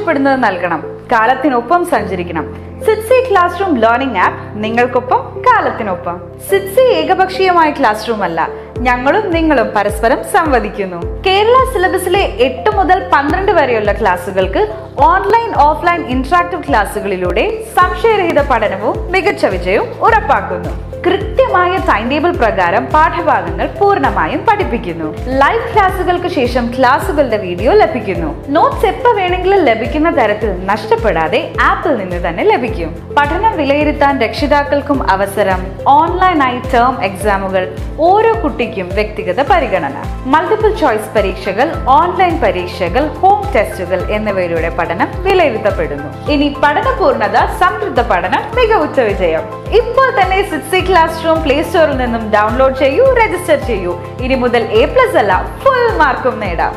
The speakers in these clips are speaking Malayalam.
ആവശ്യപ്പെടുന്നത് നൽകണം കാലത്തിനൊപ്പം സഞ്ചരിക്കണം സിറ്റ്സി ക്ലാസ് റൂം ലേണിംഗ് ആപ്പ് നിങ്ങൾക്കൊപ്പം കാലത്തിനൊപ്പം സിറ്റ്സി ഏകപക്ഷീയമായ ക്ലാസ് റൂം അല്ല ഞങ്ങളും നിങ്ങളും പരസ്പരം സംവദിക്കുന്നു കേരള സിലബസിലെ എട്ട് മുതൽ പന്ത്രണ്ട് വരെയുള്ള ക്ലാസുകൾക്ക് ഓൺലൈൻ ഓഫ്ലൈൻ ഇന്ററാക്റ്റീവ് ക്ലാസുകളിലൂടെ സംശയരഹിത പഠനവും മികച്ച വിജയവും ഉറപ്പാക്കുന്നു കൃത്യമായ ടൈം ടേബിൾ പ്രകാരം പാഠഭാഗങ്ങൾ പൂർണ്ണമായും പഠിപ്പിക്കുന്നു ലൈവ് ക്ലാസുകൾക്ക് ശേഷം ക്ലാസുകളുടെ വീഡിയോ ലഭിക്കുന്നു നോട്ട്സ് എപ്പോൾ വേണമെങ്കിലും ലഭിക്കുന്ന തരത്തിൽ നഷ്ടപ്പെടാതെ ആപ്പിൽ നിന്ന് തന്നെ ലഭിക്കും പഠനം വിലയിരുത്താൻ രക്ഷിതാക്കൾക്കും അവസരം ഓൺലൈനായി ടേം എക്സാമുകൾ ഓരോ കുട്ടിക്കും വ്യക്തിഗത പരിഗണന മൾട്ടിപ്പിൾ ചോയ്സ് പരീക്ഷകൾ ഓൺലൈൻ പരീക്ഷകൾ ഹോം ടെസ്റ്റുകൾ എന്നിവയിലൂടെ പഠനം വിലയിരുത്തപ്പെടുന്നു ഇനി പഠന പൂർണ്ണത സംതൃപ്ത പഠനം മികവുറ്റ വിജയം ഇപ്പോൾ തന്നെ സിക്സി ക്ലാസ് റൂം പ്ലേ സ്റ്റോറിൽ നിന്നും ഡൗൺലോഡ് ചെയ്യൂ രജിസ്റ്റർ ചെയ്യൂ ഇനി മുതൽ എ പ്ലസ് അല്ല ഫുൾ മാർക്കും നേടാം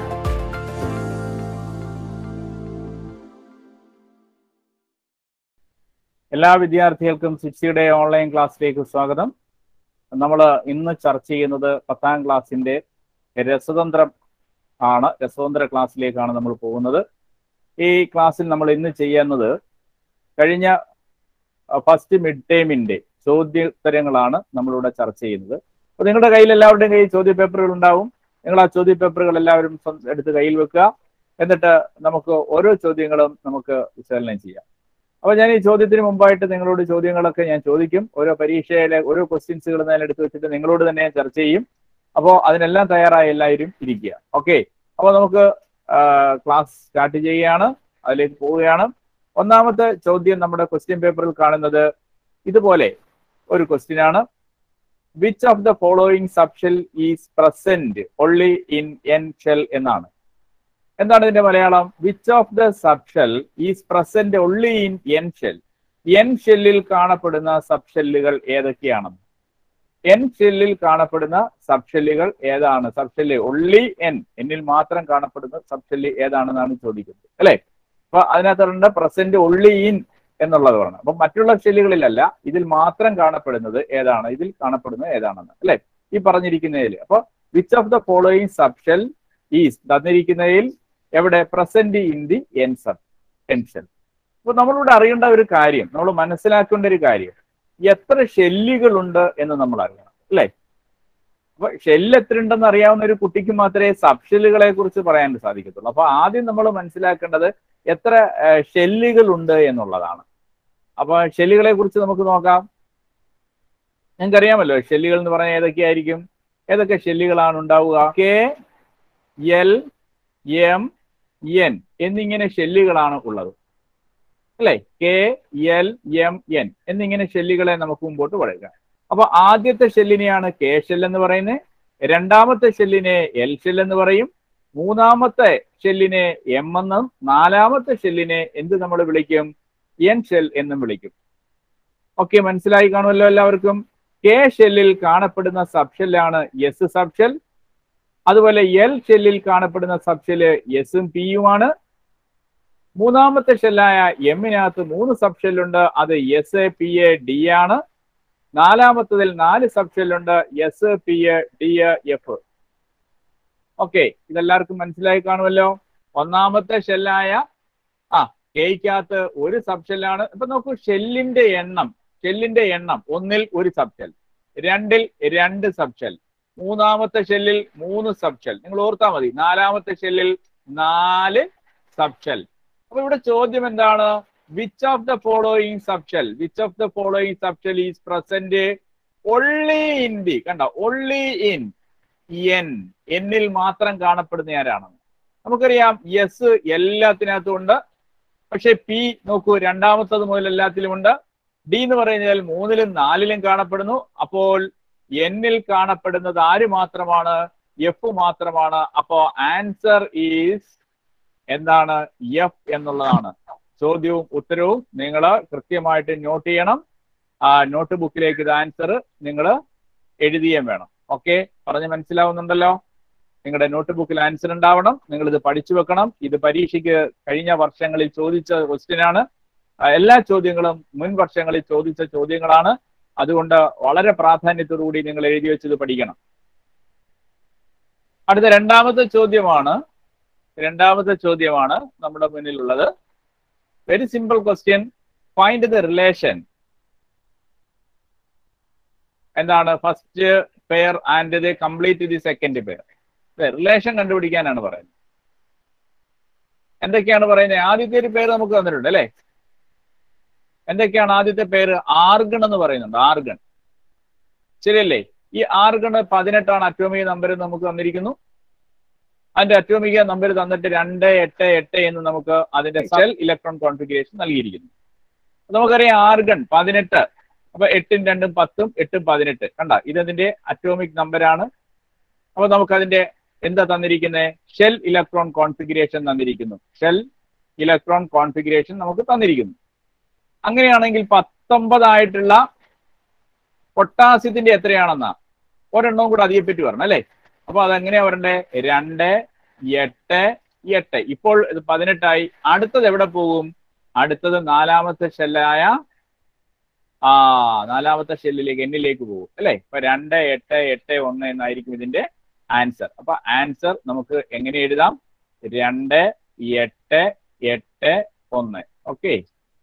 എല്ലാ വിദ്യാർത്ഥികൾക്കും സിക്സിയുടെ ഓൺലൈൻ ക്ലാസ്സിലേക്ക് സ്വാഗതം നമ്മൾ ഇന്ന് ചർച്ച ചെയ്യുന്നത് പത്താം ക്ലാസ്സിന്റെ രസതന്ത്രം ആണ് രസതന്ത്ര ക്ലാസ്സിലേക്കാണ് നമ്മൾ പോകുന്നത് ഈ ക്ലാസ്സിൽ നമ്മൾ ഇന്ന് ചെയ്യുന്നത് കഴിഞ്ഞ ഫസ്റ്റ് മിഡ് ടേമിന്റെ ചോദ്യോത്തരങ്ങളാണ് നമ്മളിവിടെ ചർച്ച ചെയ്യുന്നത് അപ്പൊ നിങ്ങളുടെ കയ്യിൽ എല്ലാവരുടെയും കയ്യിൽ ചോദ്യ പേപ്പറുകൾ ഉണ്ടാവും നിങ്ങൾ ആ ചോദ്യ പേപ്പറുകൾ എല്ലാവരും സ്വന്തം എടുത്ത് കയ്യിൽ വെക്കുക എന്നിട്ട് നമുക്ക് ഓരോ ചോദ്യങ്ങളും നമുക്ക് വിശകലനം ചെയ്യാം അപ്പൊ ഞാൻ ഈ ചോദ്യത്തിന് മുമ്പായിട്ട് നിങ്ങളോട് ചോദ്യങ്ങളൊക്കെ ഞാൻ ചോദിക്കും ഓരോ പരീക്ഷയിലെ ഓരോ ക്വസ്റ്റ്യൻസുകൾ ഞാൻ എടുത്തു വെച്ചിട്ട് നിങ്ങളോട് തന്നെ ഞാൻ ചർച്ച ചെയ്യും അപ്പോൾ അതിനെല്ലാം തയ്യാറായി എല്ലാവരും ഇരിക്കുക ഓക്കെ അപ്പോൾ നമുക്ക് ക്ലാസ് സ്റ്റാർട്ട് ചെയ്യുകയാണ് അതിലേക്ക് പോവുകയാണ് ഒന്നാമത്തെ ചോദ്യം നമ്മുടെ ക്വസ്റ്റ്യൻ പേപ്പറിൽ കാണുന്നത് ഇതുപോലെ ഒരു ക്വസ്റ്റ്യൻ ആണ് which of the following subshell is present only in N shell എന്നാണ് എന്താണ് ഇതിന്റെ Malayalam which of the subshell is present only in N shell N ഷെല്ലിൽ കാണപ്പെടുന്ന സബ്ഷെല്ലുകൾ ഏതൊക്കെയാണെന്ന് എൻ ഷെല്ലിൽ കാണപ്പെടുന്ന സബ്ഷെല്ലുകൾ ഏതാണ് സബ്ഷെല്ല് ഒൺലി എൻ എന്നിൽ മാത്രം കാണപ്പെടുന്ന സബ്ഷെല്ല് ഏതാണെന്നാണ് ചോദിക്കുന്നത് അല്ലെ അപ്പൊ അതിനകത്തുണ്ട് പ്രസന്റ് ഒൺലി ഇൻ എന്നുള്ളത് പറഞ്ഞു അപ്പൊ മറ്റുള്ള ഷെല്ലുകളിലല്ല ഇതിൽ മാത്രം കാണപ്പെടുന്നത് ഏതാണ് ഇതിൽ കാണപ്പെടുന്നത് ഏതാണെന്ന് അല്ലെ ഈ പറഞ്ഞിരിക്കുന്നതിൽ അപ്പൊ which of the following subshell is തന്നിരിക്കുന്നതിൽ എവിടെ present in the N sub N shell അപ്പൊ നമ്മളിവിടെ അറിയേണ്ട ഒരു കാര്യം നമ്മൾ മനസ്സിലാക്കേണ്ട ഒരു കാര്യം എത്ര ഷെല്ലുകളുണ്ട് എന്ന് നമ്മൾ അറിയണം അല്ലെ അപ്പൊ ഷെല്ല് എത്ര ഉണ്ടെന്ന് അറിയാവുന്ന ഒരു കുട്ടിക്ക് മാത്രമേ സബ്ഷെല്ലുകളെ കുറിച്ച് പറയാൻ സാധിക്കത്തുള്ളൂ അപ്പൊ ആദ്യം നമ്മൾ മനസ്സിലാക്കേണ്ടത് എത്ര ഷെല്ലുകൾ ഉണ്ട് എന്നുള്ളതാണ് അപ്പൊ ഷെല്ലുകളെ കുറിച്ച് നമുക്ക് നോക്കാം നിങ്ങൾക്കറിയാമല്ലോ ഷെല്ലുകൾ എന്ന് പറഞ്ഞാൽ ഏതൊക്കെയായിരിക്കും ഏതൊക്കെ ഷെല്ലുകളാണ് ഉണ്ടാവുക കെ എൽ എം എൻ എന്നിങ്ങനെ ഷെല്ലുകളാണ് ഉള്ളത് അല്ലെ കെ എൽ എം എൻ എന്നിങ്ങനെ ഷെല്ലുകളെ നമുക്ക് മുമ്പോട്ട് പറയുക അപ്പൊ ആദ്യത്തെ ഷെല്ലിനെയാണ് കെ ഷെൽ എന്ന് പറയുന്നത് രണ്ടാമത്തെ ഷെല്ലിനെ എൽ ഷെൽ എന്ന് പറയും മൂന്നാമത്തെ ഷെല്ലിനെ എം എന്നും നാലാമത്തെ ഷെല്ലിനെ എന്ത് നമ്മൾ വിളിക്കും എൻ ഷെൽ എന്നും വിളിക്കും ഓക്കെ മനസ്സിലായി കാണുമല്ലോ എല്ലാവർക്കും കെ ഷെല്ലിൽ കാണപ്പെടുന്ന സബ്ഷെല്ലാണ് എസ് സബ്ഷെൽ അതുപോലെ എൽ ഷെല്ലിൽ കാണപ്പെടുന്ന സബ്ഷെല്ല് എസും പിയുമാണ് മൂന്നാമത്തെ ഷെല്ലായ എമ്മിനകത്ത് മൂന്ന് സബ്ഷെല്ലുണ്ട് അത് S ah P A D ആണ് നാലാമത്തതിൽ നാല് സബ്ഷെല്ലുണ്ട് S P A D F okay ഇതെല്ലാവർക്കും മനസ്സിലായി കാണുമല്ലോ ഒന്നാമത്തെ ഷെല്ലായ ആ കെയ്ക്കകത്ത് ഒരു സബ്ഷെല്ലാണ് ഇപ്പൊ നോക്കൂ ഷെല്ലിന്റെ എണ്ണം ഷെല്ലിന്റെ എണ്ണം ഒന്നിൽ ഒരു സബ്ഷെൽ രണ്ടിൽ രണ്ട് സബ്ഷെൽ മൂന്നാമത്തെ ഷെല്ലിൽ മൂന്ന് സബ്ഷെൽ നിങ്ങൾ ഓർത്താൽ മതി നാലാമത്തെ ഷെല്ലിൽ നാല് സബ്ഷെൽ അപ്പൊ ഇവിടെ ചോദ്യം എന്താണ് which of the following subshell which of the following subshell is present only in the കണ്ട ഒള്ളി ഇൻ എൻ എന്നിൽ മാത്രം കാണപ്പെടുന്ന ആരാണെന്ന് നമുക്കറിയാം എസ് എല്ലാത്തിനകത്തും ഉണ്ട് പക്ഷെ പി നോക്കൂ രണ്ടാമത്തത് മുതൽ എല്ലാത്തിലും ഉണ്ട് ഡി എന്ന് പറയുന്നതിൽ മൂന്നിലും നാലിലും കാണപ്പെടുന്നു അപ്പോൾ എന്നിൽ കാണപ്പെടുന്നത് ആര് മാത്രമാണ് എഫ് മാത്രമാണ് അപ്പോ ആൻസർ ഈസ് എന്താണ് എഫ് എന്നുള്ളതാണ് ചോദ്യവും ഉത്തരവും നിങ്ങൾ കൃത്യമായിട്ട് നോട്ട് ചെയ്യണം ആ നോട്ട് ബുക്കിലേക്ക് ഇത് ആൻസർ നിങ്ങൾ എഴുതിയേം വേണം ഓക്കെ പറഞ്ഞ് മനസ്സിലാവുന്നുണ്ടല്ലോ നിങ്ങളുടെ നോട്ട് ബുക്കിൽ ആൻസർ ഉണ്ടാവണം നിങ്ങൾ ഇത് പഠിച്ചു വെക്കണം ഇത് പരീക്ഷയ്ക്ക് കഴിഞ്ഞ വർഷങ്ങളിൽ ചോദിച്ച ക്വസ്റ്റ്യൻ ആണ് എല്ലാ ചോദ്യങ്ങളും മുൻ വർഷങ്ങളിൽ ചോദിച്ച ചോദ്യങ്ങളാണ് അതുകൊണ്ട് വളരെ പ്രാധാന്യത്തോടുകൂടി നിങ്ങൾ എഴുതി വെച്ചത് പഠിക്കണം അടുത്ത രണ്ടാമത്തെ ചോദ്യമാണ് രണ്ടാമത്തെ ചോദ്യമാണ് നമ്മുടെ മുന്നിലുള്ളത് very simple question find the relation എന്താണ് first pair and the complete the second pair relation കണ്ടുപിടിക്കാനാണ് പറയുന്നത് എന്തൊക്കെയാണ് പറയുന്നത് ആദ്യത്തെ ഒരു പേര് നമുക്ക് തന്നിട്ടുണ്ട് അല്ലെ എന്തൊക്കെയാണ് ആദ്യത്തെ പേര് ആർഗൺ എന്ന് പറയുന്നുണ്ട് ആർഗൺ ശരിയല്ലേ ഈ ആർഗണ് പതിനെട്ടാണ് അറ്റോമിക നമ്പർ നമുക്ക് തന്നിരിക്കുന്നു അതിന്റെ അറ്റോമിക നമ്പർ തന്നിട്ട് രണ്ട് എട്ട് എട്ട് എന്ന് നമുക്ക് അതിന്റെ സെൽ ഇലക്ട്രോൺ കോൺഫിഗറേഷൻ നൽകിയിരിക്കുന്നു നമുക്കറിയാം ആർഗൺ പതിനെട്ട് അപ്പൊ എട്ടും രണ്ടും പത്തും എട്ടും പതിനെട്ട് കണ്ട ഇതതിന്റെ അറ്റോമിക് നമ്പറാണ് അപ്പൊ നമുക്ക് അതിന്റെ എന്താ തന്നിരിക്കുന്നത് ഷെൽ ഇലക്ട്രോൺ കോൺഫിഗറേഷൻ തന്നിരിക്കുന്നു ഷെൽ ഇലക്ട്രോൺ കോൺഫിഗറേഷൻ നമുക്ക് തന്നിരിക്കുന്നു അങ്ങനെയാണെങ്കിൽ പത്തൊമ്പതായിട്ടുള്ള പൊട്ടാസ്യത്തിന്റെ എത്രയാണെന്നാ ഒരെണ്ണവും കൂടെ അധികപ്പറ്റി വരണം അല്ലേ അപ്പൊ അതെങ്ങനെയാ വരണ്ടേ രണ്ട് എട്ട് എട്ട് ഇപ്പോൾ ഇത് പതിനെട്ടായി അടുത്തത് എവിടെ പോകും അടുത്തത് നാലാമത്തെ ഷെല്ലായ ആ നാലാമത്തെ ഷെല്ലിലേക്ക് എന്നിലേക്ക് പോകും അല്ലേ ഇപ്പൊ രണ്ട് എട്ട് എട്ട് ഒന്ന് എന്നായിരിക്കും ഇതിന്റെ ആൻസർ അപ്പൊ ആൻസർ നമുക്ക് എങ്ങനെ എഴുതാം രണ്ട് എട്ട് എട്ട് ഒന്ന് ഓക്കെ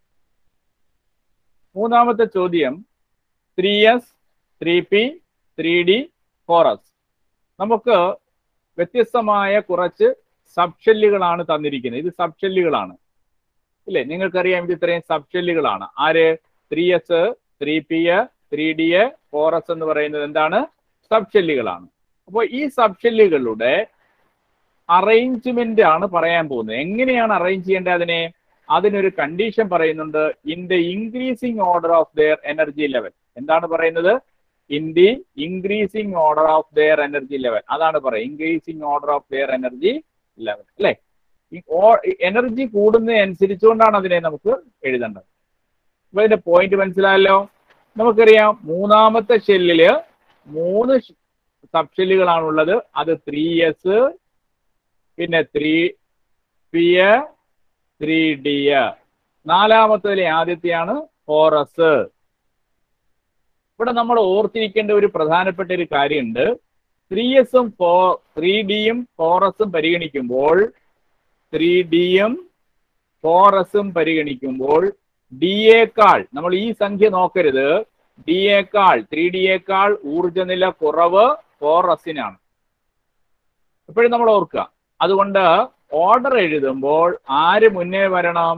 മൂന്നാമത്തെ ചോദ്യം three S three P three D four S നമുക്ക് വ്യത്യസ്തമായ കുറച്ച് സബ്ഷെല്ലുകളാണ് തന്നിരിക്കുന്നത് ഇത് സബ്ഷെല്ലുകളാണ് ഇല്ലേ നിങ്ങൾക്കറിയാം ഇത് ഇത്രയും സബ്ഷെല്ലുകളാണ് ആര് three S three P three D four S എന്ന് പറയുന്നത് എന്താണ് സബ്ഷെല്ലുകളാണ് അപ്പോൾ ഈ സബ്ഷെല്ലുകളുടെ അറേഞ്ച്മെന്റ് ആണ് പറയാൻ പോകുന്നത് എങ്ങനെയാണ് അറേഞ്ച് ചെയ്യേണ്ടത് അതിനെ അതിനൊരു കണ്ടീഷൻ പറയുന്നുണ്ട് in the increasing order of their energy level എന്താണ് പറയുന്നത് in the increasing order of their energy level അതാണ് പറയുന്നത് increasing order of their energy level അല്ലെ എനർജി കൂടുന്നതനുസരിച്ചുകൊണ്ടാണ് അതിനെ നമുക്ക് എഴുതേണ്ടത് അപ്പൊ ഇതിന്റെ പോയിന്റ് മനസ്സിലായല്ലോ നമുക്കറിയാം മൂന്നാമത്തെ ഷെല്ലില് മൂന്ന് സബ്ഷെല്ലുകളാണുള്ളത് അത് ത്രീ എസ് പിന്നെ ത്രീ പി ത്രീ ഡി നാലാമത്തതിലെ ആദ്യത്തെയാണ് ഫോർ എസ് ഇവിടെ നമ്മൾ ഓർത്തിരിക്കേണ്ട ഒരു പ്രധാനപ്പെട്ട ഒരു കാര്യമുണ്ട് ത്രീ എസും ഫോർ ത്രീ ഡിയും ഫോർ എസും പരിഗണിക്കുമ്പോൾ ത്രീ ഡിയും ഫോർ എസും പരിഗണിക്കുമ്പോൾ ഡിയേക്കാൾ നമ്മൾ ഈ സംഖ്യ നോക്കരുത് ഡിയേക്കാൾ ത്രീ ഡിയേക്കാൾ ഊർജനില കുറവ് ഫോർ എസിനാണ് എപ്പോഴും നമ്മൾ ഓർക്കുക അതുകൊണ്ട് ഓർഡർ എഴുതുമ്പോൾ ആര് മുന്നേ വരണം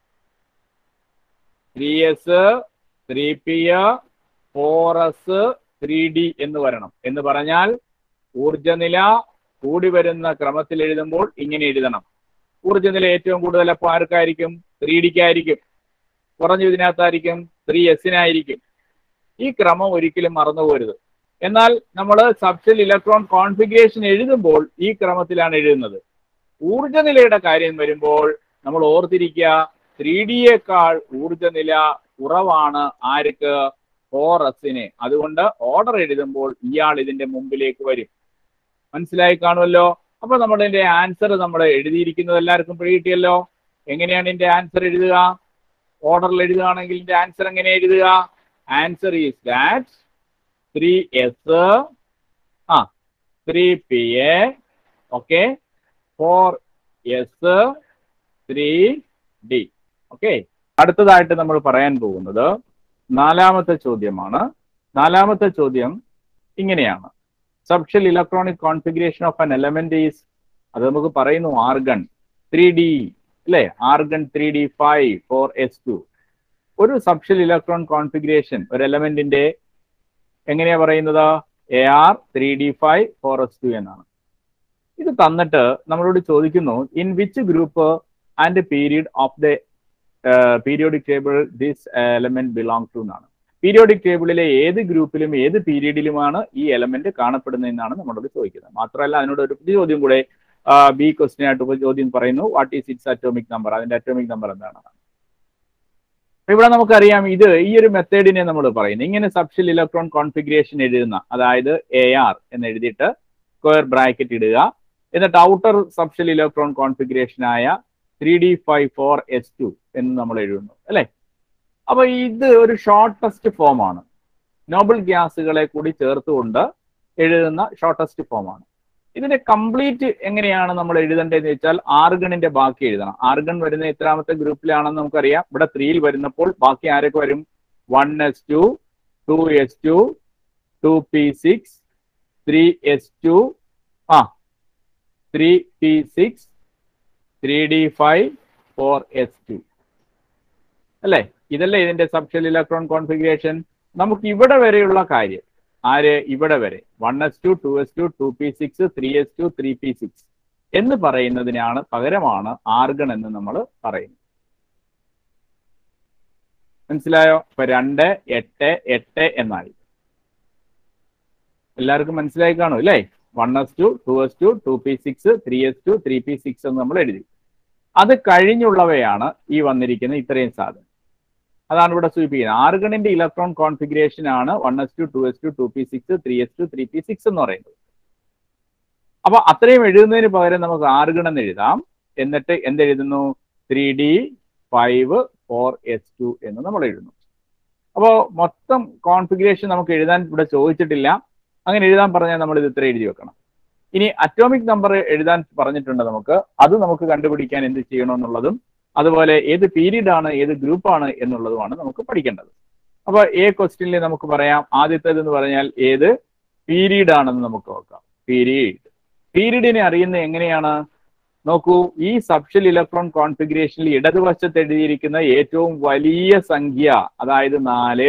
three S three P four S three D എന്ന് വരണം എന്ന് പറഞ്ഞാൽ ഊർജനില കൂടി വരുന്ന ക്രമത്തിൽ എഴുതുമ്പോൾ ഇങ്ങനെ എഴുതണം ഊർജനില ഏറ്റവും കൂടുതൽ അപ്പോൾ ആർക്കായിരിക്കും ത്രീ ഡിക്കായിരിക്കും കുറഞ്ഞു ഇതിനകത്തായിരിക്കും ത്രീ എസിനായിരിക്കും ഈ ക്രമം ഒരിക്കലും മറന്നുപോരുത് എന്നാൽ നമ്മൾ സബ്ഷെൽ ഇലക്ട്രോൺ കോൺഫിഗറേഷൻ എഴുതുമ്പോൾ ഈ ക്രമത്തിലാണ് എഴുതുന്നത് ഊർജനിലയുടെ കാര്യം വരുമ്പോൾ നമ്മൾ ഓർത്തിരിക്കുക ത്രീ ഡിയേക്കാൾ ഊർജനില കുറവാണ് ആർക്ക് ഫോർ എസിന് അതുകൊണ്ട് ഓർഡർ എഴുതുമ്പോൾ ഇയാൾ ഇതിന്റെ മുമ്പിലേക്ക് വരും മനസ്സിലായി കാണുമല്ലോ അപ്പൊ നമ്മൾ ഇതിന്റെ ആൻസർ നമ്മൾ എഴുതിയിരിക്കുന്നത് എല്ലാവർക്കും പിടികിട്ടിയല്ലോ എങ്ങനെയാണ് ഇതിന്റെ ആൻസർ എഴുതുക ഓർഡറിൽ എഴുതുകയാണെങ്കിൽ ഇതിന്റെ ആൻസർ എങ്ങനെ എഴുതുക answer is that three S ആ three P ah okay four S three D okay അടുത്തതായിട്ട് നമ്മൾ പറയാൻ പോകുന്നത് നാലാമത്തെ ചോദ്യമാണ് നാലാമത്തെ ചോദ്യം ഇങ്ങനെയാണ് subshell electronic configuration of an element is അത് നമുക്ക് പറയുന്നു ആർഗൺ ത്രീ ഡി അല്ലെ argon three D five four S two ഒരു സബ്ഷൽ ഇലക്ട്രോൺ കോൺഫിഗറേഷൻ ഒരു എലമെന്റിന്റെ എങ്ങനെയാ പറയുന്നത് A R three D five four S two എന്നാണ് ഇത് തന്നിട്ട് നമ്മളോട് ചോദിക്കുന്നു in which group and period of the periodic table this element belong to എന്നാണ് പീരിയോഡിക് ടേബിളിലെ ഏത് ഗ്രൂപ്പിലും ഏത് പീരീഡിലുമാണ് ഈ എലമെന്റ് കാണപ്പെടുന്നതെന്നാണ് നമ്മളോട് ചോദിക്കുന്നത് മാത്രമല്ല അതിനോട് ഒരു പുതിയ ചോദ്യം കൂടെ ബി ക്വസ്റ്റ്യൻ ആയിട്ട് ഒരു ചോദ്യം പറയുന്നു what is its atomic number അതിന്റെ അറ്റോമിക് നമ്പർ എന്താണ് ഇവിടെ നമുക്കറിയാം ഇത് ഈ ഒരു മെത്തേഡിനെ നമ്മൾ പറയുന്നത് ഇങ്ങനെ സബ്ഷൽ ഇലക്ട്രോൺ കോൺഫിഗറേഷൻ എഴുതുന്ന അതായത് എ ആർ എന്ന് എഴുതിയിട്ട് സ്ക്വയർ ബ്രാക്കറ്റ് ഇടുക എന്നിട്ട് ഔട്ടർ സബ്ഷൽ ഇലക്ട്രോൺ കോൺഫിഗറേഷൻ ആയ three D five four S two എന്ന് നമ്മൾ എഴുതുന്നു അല്ലെ അപ്പൊ ഇത് ഒരു ഷോർട്ടസ്റ്റ് ഫോം ആണ് നോബിൾ ഗ്യാസുകളെ കൂടി ചേർത്തുകൊണ്ട് എഴുതുന്ന ഷോർട്ടസ്റ്റ് ഫോം ആണ് ഇതിന്റെ കംപ്ലീറ്റ് എങ്ങനെയാണ് നമ്മൾ എഴുതേണ്ടതെന്ന് വെച്ചാൽ ആർഗണിന്റെ ബാക്കി എഴുതണം ആർഗൺ വരുന്ന എത്രാമത്തെ ഗ്രൂപ്പിലാണെന്ന് നമുക്കറിയാം ഇവിടെ ത്രീയിൽ വരുന്നപ്പോൾ ബാക്കി ആരൊക്കെ വരും one S two two S two two P six three S two ah three P six three D five four S two അല്ലേ ഇതല്ലേ ഇതിന്റെ സബ്ഷെൽ ഇലക്ട്രോൺ കോൺഫിഗറേഷൻ നമുക്ക് ഇവിടെ വരെയുള്ള കാര്യം ആര് ഇവിടെ വരെ one S two two S two two P six three S two three P six എന്ന് പറയുന്നതിനാണ് പകരമാണ് ആർഗൺ എന്ന് നമ്മൾ പറയുന്നത് മനസ്സിലായോ ഇപ്പൊ രണ്ട് എട്ട് എട്ട് എന്നായി എല്ലാവർക്കും മനസ്സിലായി കാണും അല്ലേ one S two two S two two P six three S two three P six എന്ന് നമ്മൾ എഴുതി അത് കഴിഞ്ഞുള്ളവയാണ് ഈ വന്നിരിക്കുന്ന ഇത്രയും സാധനം അതാണ് ഇവിടെ സൂചിപ്പിക്കുന്നത് ആർഗണിന്റെ ഇലക്ട്രോൺ കോൺഫിഗറേഷൻ ആണ് one S two two S two two P six three S two three P six എന്ന് പറയുന്നത് അപ്പൊ അത്രയും എഴുതുന്നതിന് പകരം നമുക്ക് ആർഗൺ എന്ന് എഴുതാം എന്നിട്ട് എന്തെഴുതുന്നു three D five four S two എന്ന് നമ്മൾ എഴുതുന്നു അപ്പോൾ മൊത്തം കോൺഫിഗറേഷൻ നമുക്ക് എഴുതാൻ ഇവിടെ ചോദിച്ചിട്ടില്ല അങ്ങനെ എഴുതാൻ പറഞ്ഞാൽ നമ്മൾ ഇത് ഇത്ര എഴുതി വെക്കണം ഇനി അറ്റോമിക് നമ്പർ എഴുതാൻ പറഞ്ഞിട്ടുണ്ട് നമുക്ക് അത് നമുക്ക് കണ്ടുപിടിക്കാൻ എന്ത് ചെയ്യണമെന്നുള്ളതും അതുപോലെ ഏത് പീരീഡ് ആണ് ഏത് ഗ്രൂപ്പ് ആണ് എന്നുള്ളതുമാണ് നമുക്ക് പഠിക്കേണ്ടത് അപ്പൊ എ ക്വസ്റ്റ്യനിൽ നമുക്ക് പറയാം ആദ്യത്തേത് എന്ന് പറഞ്ഞാൽ ഏത് പീരീഡ് ആണെന്ന് നമുക്ക് നോക്കാം പീരീഡ് പീരീഡിനെ അറിയുന്നത് എങ്ങനെയാണ് നോക്കൂ ഈ സബ്ഷൽ ഇലക്ട്രോൺ കോൺഫിഗറേഷനിൽ ഇടതുവശത്ത് എഴുതിയിരിക്കുന്ന ഏറ്റവും വലിയ സംഖ്യ അതായത് നാല്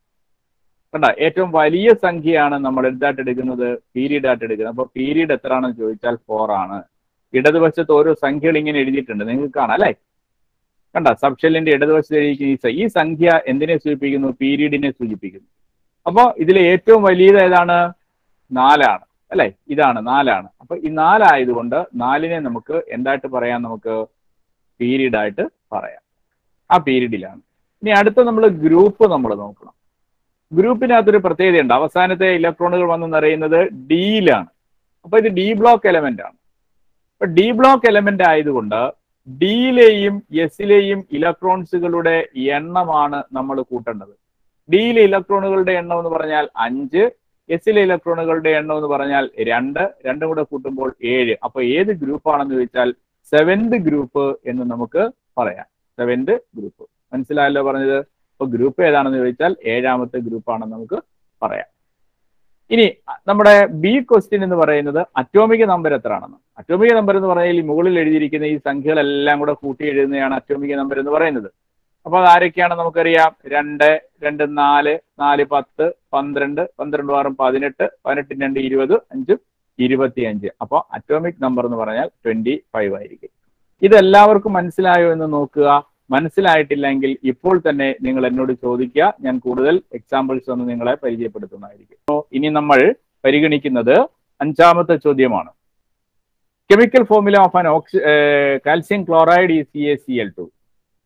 കണ്ട ഏറ്റവും വലിയ സംഖ്യയാണ് നമ്മൾ എന്തായിട്ട് എടുക്കുന്നത് പീരീഡ് ആയിട്ട് എടുക്കുന്നത് അപ്പൊ പീരീഡ് എത്രയാണെന്ന് ചോദിച്ചാൽ ഫോർ ആണ് ഇടതുവശത്ത് ഓരോ സംഖ്യകൾ ഇങ്ങനെ എഴുതിയിട്ടുണ്ട് നിങ്ങൾക്ക് കാണാം അല്ലെ കണ്ട സബ്ഷെല്ലിന്റെ ഇടതുവശത്ത് എഴുതിയിരിക്കുന്ന ഈ സംഖ്യ എന്തിനെ സൂചിപ്പിക്കുന്നു പീരീഡിനെ സൂചിപ്പിക്കുന്നു അപ്പൊ ഇതിലെ ഏറ്റവും വലിയത് ഏതാണ് നാലാണ് അല്ലെ ഇതാണ് നാലാണ് അപ്പൊ ഈ നാലായതുകൊണ്ട് നാലിനെ നമുക്ക് എന്തായിട്ട് പറയാം നമുക്ക് പീരീഡ് ആയിട്ട് പറയാം ആ പീരീഡിലാണ് ഇനി അടുത്ത നമ്മൾ ഗ്രൂപ്പ് നമ്മൾ നോക്കണം ഗ്രൂപ്പിനകത്തൊരു പ്രത്യേകതയുണ്ട് അവസാനത്തെ ഇലക്ട്രോണുകൾ വന്ന് നിറയുന്നത് ഡിയിലാണ് അപ്പൊ ഇത് ഡി ബ്ലോക്ക് എലമെന്റ് ആണ് അപ്പൊ ഡി ബ്ലോക്ക് എലമെന്റ് ആയതുകൊണ്ട് ഡിയിലെയും എസിലെയും ഇലക്ട്രോൺസുകളുടെ എണ്ണമാണ് നമ്മൾ കൂട്ടേണ്ടത് ഡിയിലെ ഇലക്ട്രോണുകളുടെ എണ്ണം എന്ന് പറഞ്ഞാൽ അഞ്ച് എസിലെ ഇലക്ട്രോണുകളുടെ എണ്ണം എന്ന് പറഞ്ഞാൽ രണ്ട് രണ്ടും കൂടെ കൂട്ടുമ്പോൾ ഏഴ് അപ്പൊ ഏത് ഗ്രൂപ്പ് ആണെന്ന് ചോദിച്ചാൽ സെവന്ത് ഗ്രൂപ്പ് എന്ന് നമുക്ക് പറയാം സെവന്ത് ഗ്രൂപ്പ് മനസ്സിലായല്ലോ പറഞ്ഞത് അപ്പൊ ഗ്രൂപ്പ് ഏതാണെന്ന് ചോദിച്ചാൽ ഏഴാമത്തെ ഗ്രൂപ്പ് ആണെന്ന് നമുക്ക് പറയാം ഇനി നമ്മുടെ ബി ക്വസ്റ്റ്യൻ എന്ന് പറയുന്നത് അറ്റോമിക് നമ്പർ എത്രയാണെന്ന് അറ്റോമിക് നമ്പർ എന്ന് പറഞ്ഞാൽ ഈ മുകളിൽ എഴുതിയിരിക്കുന്ന ഈ സംഖ്യകളെല്ലാം കൂടെ കൂട്ടി എഴുതുന്നതാണ് അറ്റോമിക് നമ്പർ എന്ന് പറയുന്നത് അപ്പൊ അത് ആരൊക്കെയാണ് നമുക്കറിയാം രണ്ട് രണ്ട് നാല് നാല് പത്ത് പന്ത്രണ്ട് പന്ത്രണ്ട് ആറും പതിനെട്ട് പതിനെട്ട് രണ്ട് ഇരുപത് അഞ്ചും ഇരുപത്തിയഞ്ച് അപ്പൊ അറ്റോമിക് നമ്പർ എന്ന് പറഞ്ഞാൽ ട്വന്റി ഫൈവ് ആയിരിക്കും ഇതെല്ലാവർക്കും മനസ്സിലായോ എന്ന് നോക്കുക മനസ്സിലായിട്ടില്ലെങ്കിൽ ഇപ്പോൾ തന്നെ നിങ്ങൾ എന്നോട് ചോദിക്കുക ഞാൻ കൂടുതൽ എക്സാമ്പിൾസ് ഒന്ന് നിങ്ങളെ പരിചയപ്പെടുത്തുന്നതായിരിക്കും So, ഇനി നമ്മൾ പരിഗണിക്കുന്നത് അഞ്ചാമത്തെ ചോദ്യമാണ് chemical formula of an oxy calcium chloride ഈ C A C L two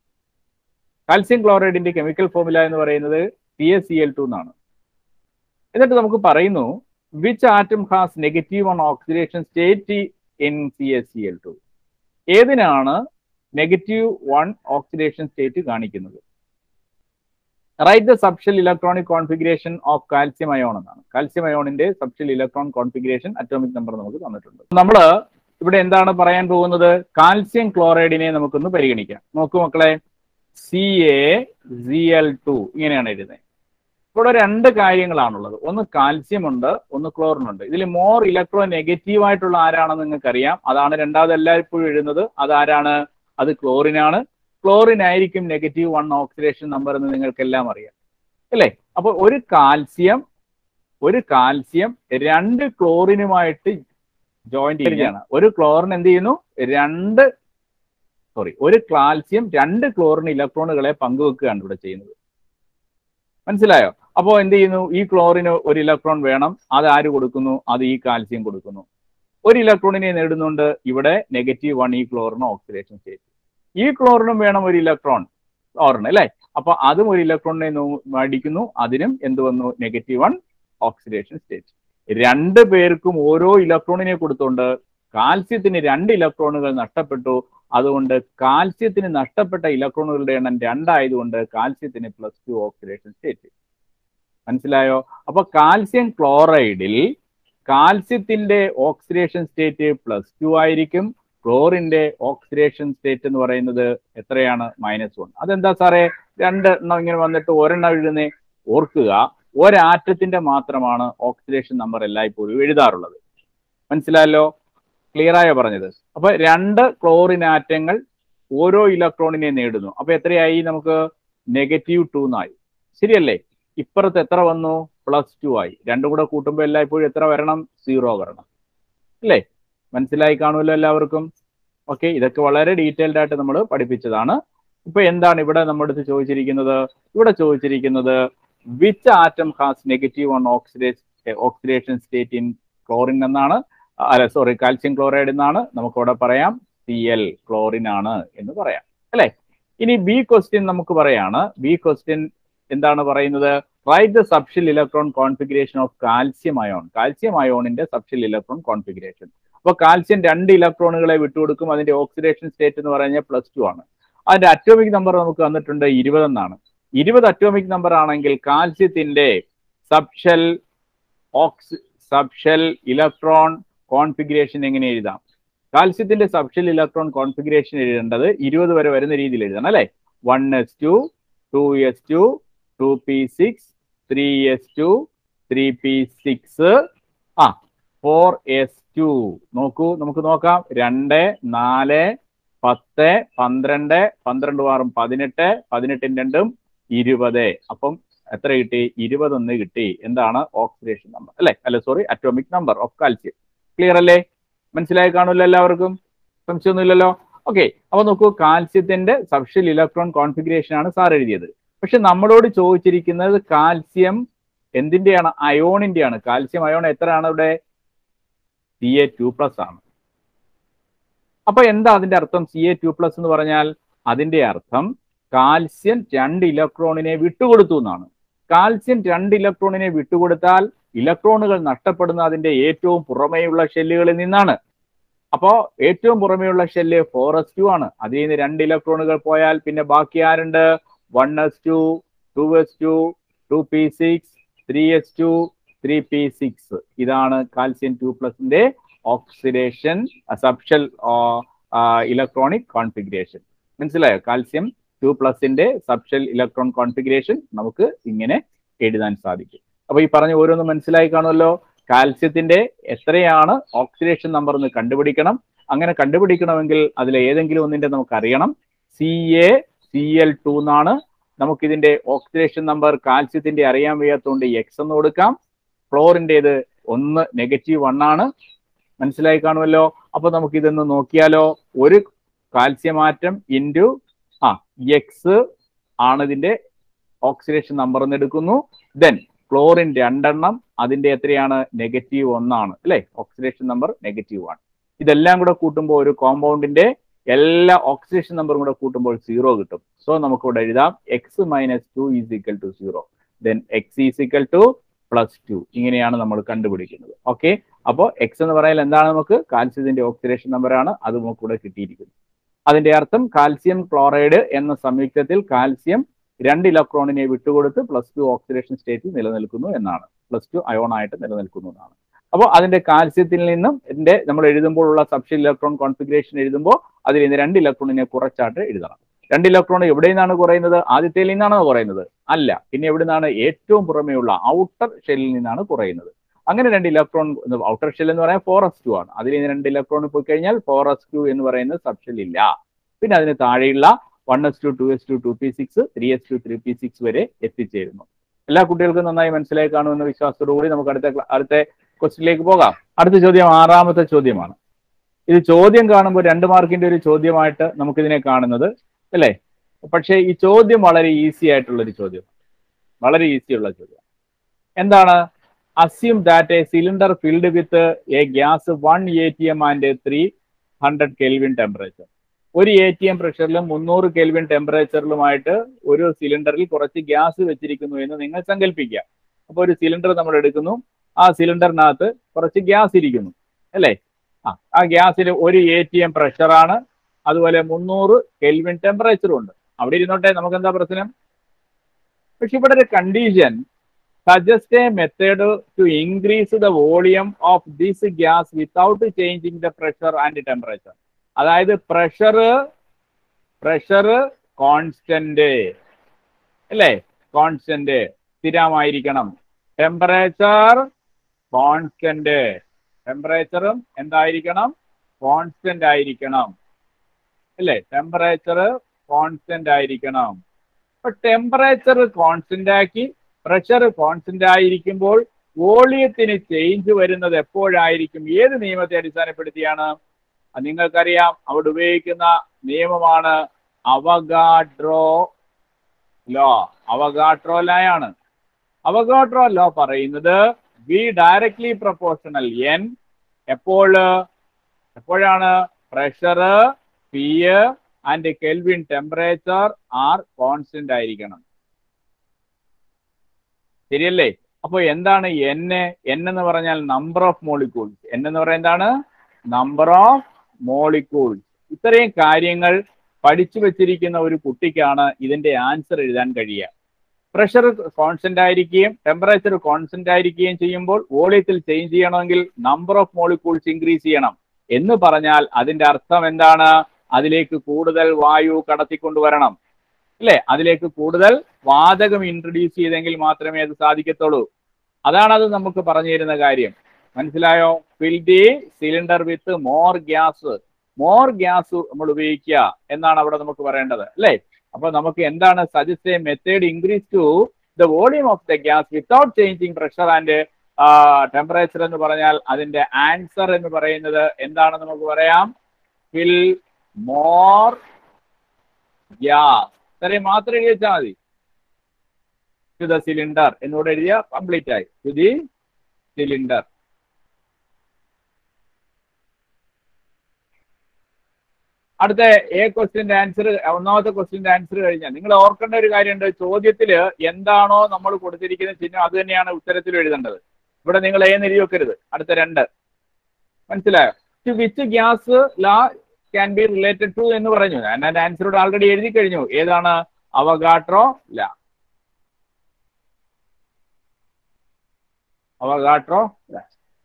calcium ക്ലോറൈഡിന്റെ കെമിക്കൽ ഫോർമുല എന്ന് പറയുന്നത് C A C L two എന്നാണ് എന്നിട്ട് നമുക്ക് പറയുന്നു which atom has negative on oxidation state in C A C L two ഏതിനാണ് നെഗറ്റീവ് വൺ ഓക്സിഡേഷൻ സ്റ്റേറ്റ് കാണിക്കുന്നത് right the subshell electronic configuration of calcium ion എന്നാണ് കാൽസ്യം അയോണിന്റെ subshell electron configuration atomic number നമുക്ക് തന്നിട്ടുണ്ട് നമ്മൾ ഇവിടെ എന്താണ് പറയാൻ പോകുന്നത് കാൽസ്യം ക്ലോറൈഡിനെ നമുക്കൊന്ന് പരിഗണിക്കാം നോക്കൂ മക്കളെ C A C L two ഇങ്ങനെയാണ് എഴുതുന്നത് ഇവിടെ രണ്ട് കാര്യങ്ങളാണുള്ളത് ഒന്ന് കാൽസ്യം ഉണ്ട് ഒന്ന് ക്ലോറിൻ ഉണ്ട് ഇതിൽ മോർ ഇലക്ട്രോ നെഗറ്റീവ് ആയിട്ടുള്ള ആരാണെന്ന് നിങ്ങൾക്കറിയാം അതാണ് രണ്ടാമത് എല്ലായ്പ്പോഴും എഴുതുന്നത് അതാരാണ് അത് ക്ലോറിനാണ് ക്ലോറിൻ ആയിരിക്കും നെഗറ്റീവ് വൺ ഓക്സിഡേഷൻ നമ്പർ എന്ന് നിങ്ങൾക്കെല്ലാം അറിയാം അല്ലേ അപ്പൊ ഒരു കാൽസ്യം ഒരു കാൽസ്യം രണ്ട് ക്ലോറിനുമായിട്ട് ജോയിന്റ് ചെയ്യുകയാണ് ഒരു ക്ലോറിൻ എന്ത് ചെയ്യുന്നു രണ്ട് സോറി ഒരു കാൽസ്യം രണ്ട് ക്ലോറിൻ ഇലക്ട്രോണുകളെ പങ്കുവെക്കുകയാണ് ഇവിടെ ചെയ്യുന്നത് മനസ്സിലായോ അപ്പോൾ എന്ത് ചെയ്യുന്നു ഈ ക്ലോറിന് ഒരു ഇലക്ട്രോൺ വേണം അത് ആര് കൊടുക്കുന്നു അത് ഈ കാൽസ്യം കൊടുക്കുന്നു ഒരു ഇലക്ട്രോണിനെ നേടുന്നുണ്ട് ഇവിടെ നെഗറ്റീവ് വൺ ഈ ക്ലോറിന് ഓക്സിഡേഷൻ സ്റ്റേറ്റ് ഈ ക്ലോറിനും വേണം ഒരു ഇലക്ട്രോൺ ക്ലോറിന് അല്ലേ അപ്പൊ അതും ഒരു ഇലക്ട്രോണിനെ അടിക്കുന്നു അതിനും എന്ത് വന്നു നെഗറ്റീവ് വൺ ഓക്സിഡേഷൻ സ്റ്റേറ്റ് രണ്ട് പേർക്കും ഓരോ ഇലക്ട്രോണിനെ കൊടുത്തുകൊണ്ട് കാൽസ്യത്തിന് രണ്ട് ഇലക്ട്രോണുകൾ നഷ്ടപ്പെട്ടു അതുകൊണ്ട് കാൽസ്യത്തിന് നഷ്ടപ്പെട്ട ഇലക്ട്രോണുകളുടെ എണ്ണം രണ്ടായതുകൊണ്ട് കാൽസ്യത്തിന് പ്ലസ് ടു ഓക്സിഡേഷൻ സ്റ്റേറ്റ് മനസ്സിലായോ അപ്പൊ കാൽസ്യം ക്ലോറൈഡിൽ കാൽസ്യത്തിന്റെ ഓക്സിഡേഷൻ സ്റ്റേറ്റ് പ്ലസ് ടു ആയിരിക്കും ക്ലോറിന്റെ ഓക്സിഡേഷൻ സ്റ്റേറ്റ് എന്ന് പറയുന്നത് എത്രയാണ് മൈനസ് വൺ അതെന്താ സാറേ രണ്ട് എണ്ണം ഇങ്ങനെ വന്നിട്ട് ഒരെണ്ണം എഴുതുന്നേ ഓർക്കുക ഒരാറ്റത്തിന്റെ മാത്രമാണ് ഓക്സിഡേഷൻ നമ്പർ എല്ലായ്പ്പോഴും എഴുതാറുള്ളത് മനസ്സിലായല്ലോ ക്ലിയർ ആയോ പറഞ്ഞത് അപ്പൊ രണ്ട് ക്ലോറിൻ ആറ്റങ്ങൾ ഓരോ ഇലക്ട്രോണിനെ നേടുന്നു അപ്പൊ എത്രയായി നമുക്ക് നെഗറ്റീവ് ടു എന്നായി ശരിയല്ലേ ഇപ്പുറത്ത് എത്ര വന്നു പ്ലസ് ടു ആയി രണ്ടും കൂടെ കൂട്ടുമ്പോൾ എല്ലായ്പ്പോഴും എത്ര വരണം സീറോ വരണം അല്ലേ മനസ്സിലായി കാണുമല്ലോ എല്ലാവർക്കും ഓക്കെ ഇതൊക്കെ വളരെ ഡീറ്റെയിൽഡ് ആയിട്ട് നമ്മൾ പഠിപ്പിച്ചതാണ് ഇപ്പൊ എന്താണ് ഇവിടെ നമ്മുടെ അടുത്ത് ചോദിച്ചിരിക്കുന്നത് ഇവിടെ ചോദിച്ചിരിക്കുന്നത് which atom has negative on oxidation oxidation state in chlorine എന്നാണ് അല്ല സോറി കാൽസ്യം ക്ലോറൈഡ് എന്നാണ് നമുക്കവിടെ പറയാം സി എൽ ക്ലോറിൻ ആണ് എന്ന് പറയാം അല്ലെ ഇനി ബി ക്വസ്റ്റ്യൻ നമുക്ക് പറയാണ് ബി ക്വസ്റ്റ്യൻ എന്താണ് പറയുന്നത് write the subshell electron configuration of calcium ion calcium അയോണിന്റെ സബ്ഷിൽ ഇലക്ട്രോൺ കോൺഫിഗറേഷൻ അപ്പൊ കാൽസ്യം രണ്ട് ഇലക്ട്രോണുകളെ വിട്ടുകൊടുക്കും അതിന്റെ ഓക്സിഡേഷൻ സ്റ്റേറ്റ് എന്ന് പറഞ്ഞാൽ പ്ലസ് ടു ആണ് അതിന്റെ അറ്റോമിക് നമ്പർ നമുക്ക് തന്നിട്ടുണ്ട് ഇരുപത് എന്നാണ് ഇരുപത് അറ്റോമിക് നമ്പർ ആണെങ്കിൽ കാൽസ്യത്തിന്റെ സബ്ഷെൽ ഓക്സ് സബ്ഷെൽ ഇലക്ട്രോൺ കോൺഫിഗറേഷൻ എങ്ങനെ എഴുതാം കാൽസ്യത്തിന്റെ സബ്ഷെൽ ഇലക്ട്രോൺ കോൺഫിഗറേഷൻ എഴുതേണ്ടത് ഇരുപത് വരെ വരുന്ന രീതിയിൽ എഴുതണം അല്ലെ one S two two S two two P six three S two three P six ആ ഫോർ എസ് ടു നോക്കൂ നമുക്ക് നോക്കാം രണ്ട് നാല് പത്ത് പന്ത്രണ്ട് പന്ത്രണ്ട് ആറും പതിനെട്ട് പതിനെട്ടിന് രണ്ടും ഇരുപത് അപ്പം എത്ര കിട്ടി ഇരുപതൊന്ന് കിട്ടി എന്താണ് ഓക്സിഡേഷൻ നമ്പർ അല്ലെ അല്ല sorry atomic number of calcium clear അല്ലേ മനസ്സിലായി കാണുമല്ലോ എല്ലാവർക്കും സംശയമൊന്നുമില്ലല്ലോ ഓക്കെ അപ്പൊ നോക്കൂ കാൽസ്യത്തിന്റെ സബ്ഷ്യൽ ഇലക്ട്രോൺ കോൺഫിഗറേഷൻ ആണ് സാർ എഴുതിയത് പക്ഷെ നമ്മളോട് ചോദിച്ചിരിക്കുന്നത് കാൽസ്യം എന്തിന്റെയാണ് അയോണിന്റെയാണ് കാൽസ്യം അയോൺ എത്രയാണ് ഇവിടെ സി എ ടു പ്ലസ് ആണ് അപ്പൊ എന്താ അതിന്റെ അർത്ഥം സി എ ടു പ്ലസ് എന്ന് പറഞ്ഞാൽ അതിന്റെ അർത്ഥം കാൽസ്യം രണ്ട് ഇലക്ട്രോണിനെ വിട്ടുകൊടുത്തു എന്നാണ് കാൽസ്യം രണ്ട് ഇലക്ട്രോണിനെ വിട്ടുകൊടുത്താൽ ഇലക്ട്രോണുകൾ നഷ്ടപ്പെടുന്ന അതിന്റെ ഏറ്റവും പുറമേയുള്ള ഷെല്ലുകളിൽ നിന്നാണ് അപ്പോ ഏറ്റവും പുറമേയുള്ള ഷെല്ല് ഫോർ എസ് ടു ആണ് അതിൽ നിന്ന് രണ്ട് ഇലക്ട്രോണുകൾ പോയാൽ പിന്നെ ബാക്കി ആരുണ്ട് one S two two S two two P six three S two three P six ഇതാണ് കാൽസ്യം ടു പ്ലസിന്റെ ഓക്സിഡേഷൻ സബ്ഷൽ ഇലക്ട്രോണിക് കോൺഫിഗറേഷൻ മനസ്സിലായോ കാൽസ്യം ടു പ്ലസിന്റെ സബ്ഷൽ ഇലക്ട്രോൺ കോൺഫിഗറേഷൻ നമുക്ക് ഇങ്ങനെ എഴുതാൻ സാധിക്കും അപ്പൊ ഈ പറഞ്ഞ ഓരോന്ന് മനസ്സിലായി കാണുമല്ലോ കാൽസ്യത്തിന്റെ എത്രയാണ് ഓക്സിഡേഷൻ നമ്പർ എന്ന് കണ്ടുപിടിക്കണം അങ്ങനെ കണ്ടുപിടിക്കണമെങ്കിൽ അതിൽ ഏതെങ്കിലും ഒന്നിന്റെ നമുക്ക് അറിയണം C A C L two എന്നാണ് നമുക്കിതിന്റെ ഓക്സിഡേഷൻ നമ്പർ കാൽസ്യത്തിന്റെ അറിയാൻ വയ്യാത്തതുകൊണ്ട് എക്സ് എന്ന് കൊടുക്കാം ഫ്ലോറിൻ്റെത് ഒന്ന് നെഗറ്റീവ് വൺ ആണ് മനസ്സിലായി കാണുമല്ലോ അപ്പൊ നമുക്ക് ഇതൊന്ന് നോക്കിയാലോ ഒരു കാൽസ്യം ആറ്റം ഇൻറ്റു ആ എക്സ് ആണ് ഇതിന്റെ ഓക്സിഡേഷൻ നമ്പർ എന്ന് എടുക്കുന്നു ദെൻ ക്ലോറിൻ രണ്ടെണ്ണം അതിന്റെ എത്രയാണ് നെഗറ്റീവ് ഒന്നാണ് അല്ലെ ഓക്സിഡേഷൻ നമ്പർ നെഗറ്റീവ് ആണ് ഇതെല്ലാം കൂടെ കൂട്ടുമ്പോൾ ഒരു കോമ്പൗണ്ടിന്റെ എല്ലാ ഓക്സിഡേഷൻ നമ്പറും കൂടെ കൂട്ടുമ്പോൾ സീറോ കിട്ടും സോ നമുക്ക് ഇവിടെ എഴുതാം x minus two is equal to zero then x is equal to plus two ഇങ്ങനെയാണ് നമ്മൾ കണ്ടുപിടിക്കുന്നത് ഓക്കെ അപ്പോൾ എക്സ് എന്ന് പറയാൻ എന്താണ് നമുക്ക് കാൽസ്യത്തിന്റെ ഓക്സിഡേഷൻ നമ്പറാണ് അത് നമുക്ക് ഇവിടെ കിട്ടിയിരിക്കുന്നത് അതിന്റെ അർത്ഥം കാൽസ്യം ക്ലോറൈഡ് എന്ന സംയുക്തത്തിൽ കാൽസ്യം രണ്ട് ഇലക്ട്രോണിനെ വിട്ടുകൊടുത്ത് പ്ലസ് ടു ഓക്സിഡേഷൻ സ്റ്റേറ്റിൽ നിലനിൽക്കുന്നു എന്നാണ് പ്ലസ് ടു അയോൺ ആയിട്ട് നിലനിൽക്കുന്നു എന്നാണ് അപ്പോൾ അതിന്റെ കാൽസ്യത്തിൽ നിന്നും ഇതിന്റെ നമ്മൾ എഴുതുമ്പോൾ ഉള്ള സബ്ഷ്യൽ ഇലക്ട്രോൺ കോൺഫിഗറേഷൻ എഴുതുമ്പോൾ അതിൽ നിന്ന് രണ്ട് ഇലക്ട്രോണിനെ കുറച്ചായിട്ട് എഴുതണം രണ്ട് ഇലക്ട്രോൺ എവിടെ നിന്നാണ് കുറയുന്നത് ആദ്യത്തേൽ നിന്നാണോ കുറയുന്നത് അല്ല പിന്നെ എവിടെ നിന്നാണ് ഏറ്റവും പുറമേയുള്ള ഔട്ടർ ഷെല്ലിൽ നിന്നാണ് കുറയുന്നത് അങ്ങനെ രണ്ട് ഇലക്ട്രോൺ ഔട്ടർ ഷെൽ എന്ന് പറയാൻ ഫോർ എസ് ടു ആണ് അതിൽ നിന്ന് രണ്ട് ഇലക്ട്രോൺ പോയി കഴിഞ്ഞാൽ ഫോർ എസ് ടു എന്ന് പറയുന്നത് സബ്ഷെൽ ഇല്ല പിന്നെ അതിന് താഴെയുള്ള one S two two S two two P six three S two three P six വരെ എത്തിച്ചേരുന്നു എല്ലാ കുട്ടികൾക്കും നന്നായി മനസ്സിലായി കാണുമെന്ന വിശ്വാസത്തോടുകൂടി നമുക്ക് അടുത്ത ക്ല- അടുത്ത ക്വസ്റ്റിലേക്ക് പോകാം അടുത്ത ചോദ്യം ആറാമത്തെ ചോദ്യമാണ് ഇത് ചോദ്യം കാണുമ്പോൾ രണ്ട് മാർക്കിന്റെ ഒരു ചോദ്യമായിട്ട് നമുക്കിതിനെ കാണുന്നത് അല്ലേ പക്ഷേ ഈ ചോദ്യം വളരെ ഈസി ആയിട്ടുള്ള ഒരു ചോദ്യം വളരെ ഈസി ഉള്ള ചോദ്യം എന്താണ് assume that a cylinder filled with a gas one A T M and three hundred kelvin temperature ഒരു എ ടി എം പ്രഷറിലും മുന്നൂറ് കെൽവിൻ ടെമ്പറേച്ചറിലുമായിട്ട് ഒരു സിലിണ്ടറിൽ കുറച്ച് ഗ്യാസ് വെച്ചിരിക്കുന്നു എന്ന് നിങ്ങൾ സങ്കല്പിക്കുക അപ്പോൾ ഒരു സിലിണ്ടർ നമ്മൾ എടുക്കുന്നു ആ സിലിണ്ടറിനകത്ത് കുറച്ച് ഗ്യാസ് ഇരിക്കുന്നു അല്ലേ ആ ആ ഗ്യാസിൽ ഒരു എ ടി എം പ്രഷറാണ് അതുപോലെ മുന്നൂറ് കെൽവിൻ ടെമ്പറേച്ചറും ഉണ്ട് അവിടെ ഇരുന്നോട്ടെ നമുക്ക് എന്താ പ്രശ്നം പക്ഷെ ഇവിടെ ഒരു condition suggest a method to increase the volume of this gas without changing the pressure and temperature അതായത് പ്രഷർ പ്രഷർ കോൺസ്റ്റന്റ് അല്ലേ കോൺസ്റ്റന്റ് സ്ഥിരമായിരിക്കണം ടെമ്പറേച്ചർ കോൺസ്റ്റന്റ് ടെമ്പറേച്ചറും എന്തായിരിക്കണം കോൺസ്റ്റന്റ് ആയിരിക്കണം അല്ലേ ടെമ്പറേച്ചർ കോൺസ്റ്റന്റ് ആയിരിക്കണം അപ്പൊ ടെമ്പറേച്ചർ കോൺസ്റ്റന്റ് ആക്കി പ്രഷർ കോൺസ്റ്റന്റ് ആയിരിക്കുമ്പോൾ വോളിയത്തിന് ചേഞ്ച് വരുന്നത് എപ്പോഴായിരിക്കും ഏത് നിയമത്തെ അടിസ്ഥാനപ്പെടുത്തിയാണ് അത് നിങ്ങൾക്കറിയാം അവിടെ ഉപയോഗിക്കുന്ന നിയമമാണ് അവഗാഡ്രോ ലോ അവഗാഡ്രോ ലാണ് അവഗാഡ്രോ ലോ പറയുന്നത് വി ഡയറക്ട്ലി പ്രൊപ്പോർഷണൽ എൻ എപ്പോൾ എപ്പോഴാണ് pressure P and kelvin temperature are constant ആയിരിക്കണം ശരിയല്ലേ അപ്പൊ എന്താണ് എൻ എൻ എന്ന് പറഞ്ഞാൽ നമ്പർ ഓഫ് മോളിക്യൂൾസ് എൻ എന്ന് പറയുന്നത് എന്താണ് നമ്പർ ഓഫ് മോളിക്യൂൾസ് ഇത്രയും കാര്യങ്ങൾ പഠിച്ചു വെച്ചിരിക്കുന്ന ഒരു കുട്ടിക്കാണ് ഇതിന്റെ ആൻസർ എഴുതാൻ കഴിയുക പ്രഷർ കോൺസ്റ്റന്റ് ആയിരിക്കുകയും ടെമ്പറേച്ചർ കോൺസ്റ്റന്റ് ആയിരിക്കുകയും ചെയ്യുമ്പോൾ വോളിയത്തിൽ ചേഞ്ച് ചെയ്യണമെങ്കിൽ നമ്പർ ഓഫ് മോളിക്യൂൾസ് ഇൻക്രീസ് ചെയ്യണം എന്ന് പറഞ്ഞാൽ അതിന്റെ അർത്ഥം എന്താണ് അതിലേക്ക് കൂടുതൽ വായു കടത്തിക്കൊണ്ടുവരണം അല്ലെ അതിലേക്ക് കൂടുതൽ വാതകം ഇൻട്രൊഡ്യൂസ് ചെയ്തെങ്കിൽ മാത്രമേ അത് സാധിക്കത്തുള്ളൂ അതാണ് അത് നമുക്ക് പറഞ്ഞു തരുന്ന കാര്യം മനസ്സിലായോ fill the cylinder with more gas more gas നമ്മൾ ഉപയോഗിക്കുക എന്നാണ് അവിടെ നമുക്ക് പറയേണ്ടത് അല്ലേ അപ്പൊ നമുക്ക് എന്താണ് suggest a method increase to the volume of the gas without changing pressure and temperature എന്ന് പറഞ്ഞാൽ അതിന്റെ ആൻസർ എന്ന് പറയുന്നത് എന്താണെന്ന് നമുക്ക് പറയാം ഫിൽ മോർ ഗ്യാസ് ഇത്രയും മാത്രം എഴുതി വെച്ചാൽ മതി ടു ദ സിലിണ്ടർ എന്നോട് എഴുതിയ കംപ്ലീറ്റ് ആയി ടു ദി സിലിണ്ടർ അടുത്ത എ ക്വസ്റ്റിന്റെ ആൻസർ ഒന്നാമത്തെ ക്വസ്റ്റിന്റെ ആൻസർ കഴിഞ്ഞാൽ നിങ്ങൾ ഓർക്കേണ്ട ഒരു കാര്യമുണ്ട് ചോദ്യത്തിൽ എന്താണോ നമ്മൾ കൊടുത്തിരിക്കുന്ന ചിഹ്നം അത് തന്നെയാണ് ഉത്തരത്തിൽ എഴുതേണ്ടത് ഇവിടെ നിങ്ങൾ ഏന്ന് എഴുതി വെക്കരുത് അടുത്ത രണ്ട് മനസ്സിലായോ to which gas law can be related to എന്ന് പറഞ്ഞു ഞാൻ അതിന്റെ ആൻസറോട് ആൾറെഡി എഴുതി കഴിഞ്ഞു ഏതാണ് അവഗാട്രോ ലാ അവഗാട്രോ ലാ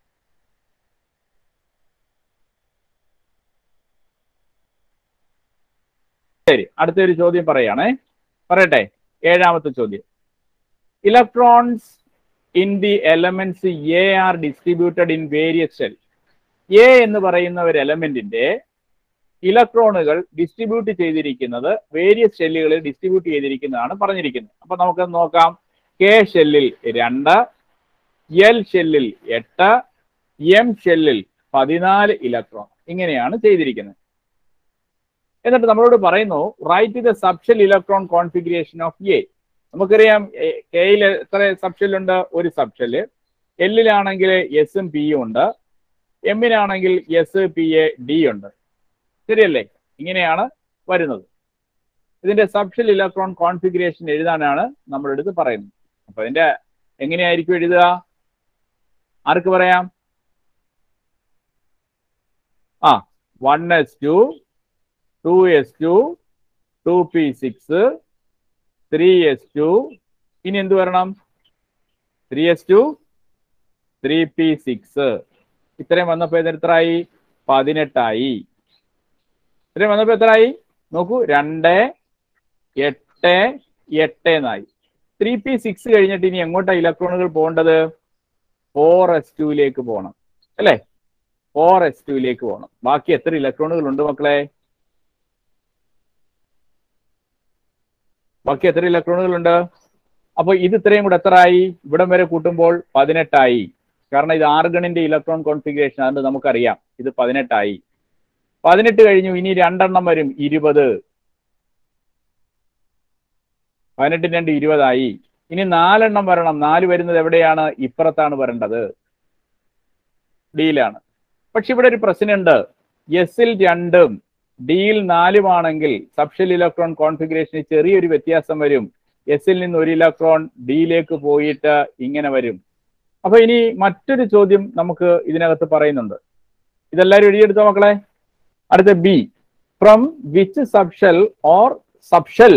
ശരി അടുത്തൊരു ചോദ്യം പറയുകയാണേ പറയട്ടെ ഏഴാമത്തെ ചോദ്യം electrons in the elements A are distributed in various shell A എന്ന് പറയുന്ന ഒരു എലമെന്റിന്റെ ഇലക്ട്രോണുകൾ ഡിസ്ട്രിബ്യൂട്ട് ചെയ്തിരിക്കുന്നത് വേരിയസ് ഷെല്ലുകളിൽ ഡിസ്ട്രിബ്യൂട്ട് ചെയ്തിരിക്കുന്നതാണ് പറഞ്ഞിരിക്കുന്നത് അപ്പൊ നമുക്ക് നോക്കാം കെ ഷെല്ലിൽ രണ്ട് എൽ ഷെല്ലിൽ എട്ട് എം ഷെല്ലിൽ പതിനാല് ഇലക്ട്രോൺ ഇങ്ങനെയാണ് ചെയ്തിരിക്കുന്നത് എന്നിട്ട് നമ്മളോട് പറയുന്നു write the subshell electron configuration of A നമുക്കറിയാം കെയിൽ എത്ര സബ്ഷെല്ലുണ്ട് ഒരു സബ്ഷെല് എല്ലിലാണെങ്കിൽ എസും പിയും ഉണ്ട് എമ്മിനാണെങ്കിൽ എസ് പി എ ഡി ഉണ്ട് ശരിയല്ലേ ഇങ്ങനെയാണ് വരുന്നത് ഇതിന്റെ സബ്ഷെൽ ഇലക്ട്രോൺ കോൺഫിഗറേഷൻ എഴുതാനാണ് നമ്മുടെ അടുത്ത് പറയുന്നത് അപ്പൊ ഇതിന്റെ എങ്ങനെയായിരിക്കും എഴുതുക ആർക്ക് പറയാം ആ one S two two S two two P six three S two ഇനി എന്ത് വരണം three S two three P six ഇത്രയും വന്നപ്പോ ഇത് എത്രയായി പതിനെട്ടായി ഇത്രയും വന്നപ്പോ എത്രയായി നോക്കൂ രണ്ട് എട്ട് എട്ട് എന്നായി ത്രീ പി സിക്സ് കഴിഞ്ഞിട്ട് ഇനി എങ്ങോട്ടാ ഇലക്ട്രോണുകൾ പോകേണ്ടത് ഫോർ എസ് ടുവിലേക്ക് പോകണം അല്ലേ ഫോർ എസ് ടുവിലേക്ക് പോകണം ബാക്കി എത്ര ഇലക്ട്രോണുകൾ ഉണ്ട് മക്കളെ ബാക്കി എത്ര ഇലക്ട്രോണുകൾ ഉണ്ട് അപ്പൊ ഇത് ഇത്രയും കൂടെ എത്ര ആയി ഇവിടം വരെ കൂട്ടുമ്പോൾ പതിനെട്ടായി കാരണം ഇത് ആർഗണിന്റെ ഇലക്ട്രോൺ കോൺഫിഗറേഷൻ അതുകൊണ്ട് നമുക്കറിയാം ഇത് പതിനെട്ടായി പതിനെട്ട് കഴിഞ്ഞു ഇനി രണ്ടെണ്ണം വരും ഇരുപത് പതിനെട്ടിന് രണ്ട് ഇരുപതായി ഇനി നാലെണ്ണം വരണം നാല് വരുന്നത് എവിടെയാണ് ഇപ്പുറത്താണ് വരേണ്ടത് ഡിയിലാണ് പക്ഷെ ഇവിടെ ഒരു പ്രശ്നമുണ്ട് എസിൽ രണ്ടും ഡിയിൽ നാലുമാണെങ്കിൽ സബ്ഷെൽ ഇലക്ട്രോൺ കോൺഫിഗറേഷനിൽ ചെറിയൊരു വ്യത്യാസം വരും എസിൽ നിന്ന് ഒരു ഇലക്ട്രോൺ ഡിയിലേക്ക് പോയിട്ട് ഇങ്ങനെ വരും അപ്പൊ ഇനി മറ്റൊരു ചോദ്യം നമുക്ക് ഇതിനകത്ത് പറയുന്നുണ്ട് ഇതെല്ലാവരും എഴുതിയെടുത്തോ മക്കളെ അടുത്ത B from which subshell or subshell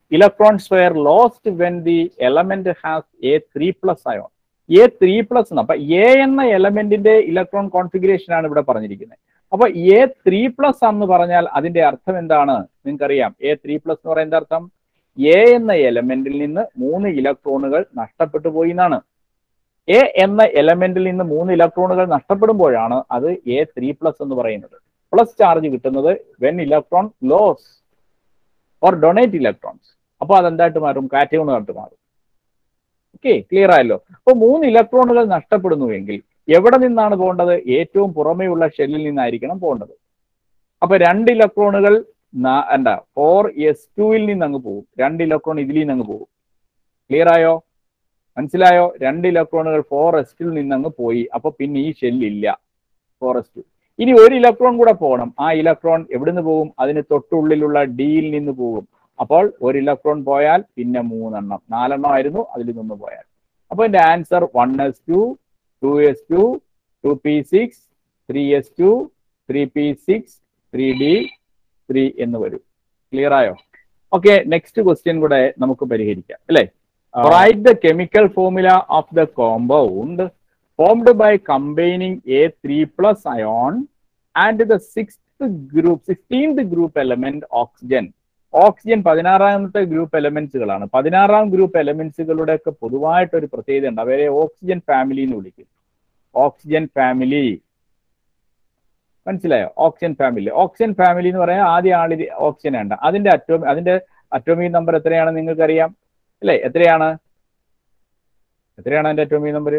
electrons were lost when the element has A three plus ion A three plus അപ്പൊ എ എന്ന എലമെന്റിന്റെ ഇലക്ട്രോൺ കോൺഫിഗറേഷൻ ആണ് ഇവിടെ പറഞ്ഞിരിക്കുന്നത് അപ്പൊ എ ത്രീ പ്ലസ് എന്ന് പറഞ്ഞാൽ അതിന്റെ അർത്ഥം എന്താണ് നിങ്ങൾക്കറിയാം എ ത്രീ പ്ലസ് എന്ന് പറയുന്ന അർത്ഥം എ എന്ന എലമെന്റിൽ നിന്ന് മൂന്ന് ഇലക്ട്രോണുകൾ നഷ്ടപ്പെട്ടു പോയി എന്നാണ് എ എന്ന എലമെന്റിൽ നിന്ന് മൂന്ന് ഇലക്ട്രോണുകൾ നഷ്ടപ്പെടുമ്പോഴാണ് അത് എ ത്രീ പ്ലസ് എന്ന് പറയുന്നത് പ്ലസ് ചാർജ് കിട്ടുന്നത് when electron loss or donate electrons അപ്പൊ അതെന്തായിട്ട് മാറും കാറ്റയോണായിട്ട് മാറും ഓക്കെ ക്ലിയർ ആയല്ലോ അപ്പൊ മൂന്ന് ഇലക്ട്രോണുകൾ നഷ്ടപ്പെടുന്നുവെങ്കിൽ എവിടെ നിന്നാണ് പോകേണ്ടത് ഏറ്റവും പുറമേയുള്ള ഷെല്ലിൽ നിന്നായിരിക്കണം പോകേണ്ടത് അപ്പൊ രണ്ട് ഇലക്ട്രോണുകൾ എന്താ ഫോർ എസ് ടുവിൽ നിന്ന് അങ്ങ് പോകും രണ്ട് ഇലക്ട്രോൺ ഇതിൽ നിന്ന് അങ്ങ് പോകും ക്ലിയർ ആയോ മനസ്സിലായോ രണ്ട് ഇലക്ട്രോണുകൾ ഫോർ എസ്റ്റിൽ നിന്ന് അങ്ങ് പോയി അപ്പൊ പിന്നെ ഈ ഷെല്ലില്ല ഫോർ എസ് ടു ഇനി ഒരു ഇലക്ട്രോൺ കൂടെ പോകണം ആ ഇലക്ട്രോൺ എവിടുന്ന് പോകും അതിന് തൊട്ടുള്ളിലുള്ള ഡിയിൽ നിന്ന് പോകും അപ്പോൾ ഒരു ഇലക്ട്രോൺ പോയാൽ പിന്നെ മൂന്നെണ്ണം നാലെണ്ണം ആയിരുന്നു അതിൽ നിന്ന് പോയാൽ അപ്പൊ എന്റെ answer one S two two S two two P six three S two three P six three D three എന്ന് വരും ക്ലിയർ ആയോ ഓക്കെ നെക്സ്റ്റ് ക്വസ്റ്റ്യൻ കൂടെ നമുക്ക് പരിഹരിക്കാം അല്ലേ write the chemical formula of the compound formed by combining A three plus ion and the six group sixteenth group element oxygen oxygen പതിനാറാമത്തെ ഗ്രൂപ്പ് എലമെന്റ്സുകളാണ് പതിനാറാം ഗ്രൂപ്പ് എലമെന്റ്സുകളുടെ ഒക്കെ പൊതുവായിട്ട് ഒരു പ്രത്യേകത ഉണ്ട് അവരെ ഓക്സിജൻ ഫാമിലി എന്ന് വിളിക്കും ഓക്സിജൻ ഫാമിലി മനസ്സിലായോ ഓക്സിജൻ ഫാമിലി ഓക്സിജൻ ഫാമിലി എന്ന് പറയാൻ ആദ്യ ആളിൽ ഓക്സിജൻ ഉണ്ട് അതിന്റെ അറ്റോമി അതിന്റെ അറ്റോമിക് നമ്പർ എത്രയാണെന്ന് നിങ്ങൾക്കറിയാം അല്ലേ എത്രയാണ് എത്രയാണ് അതിന്റെ അറ്റോമിക് നമ്പർ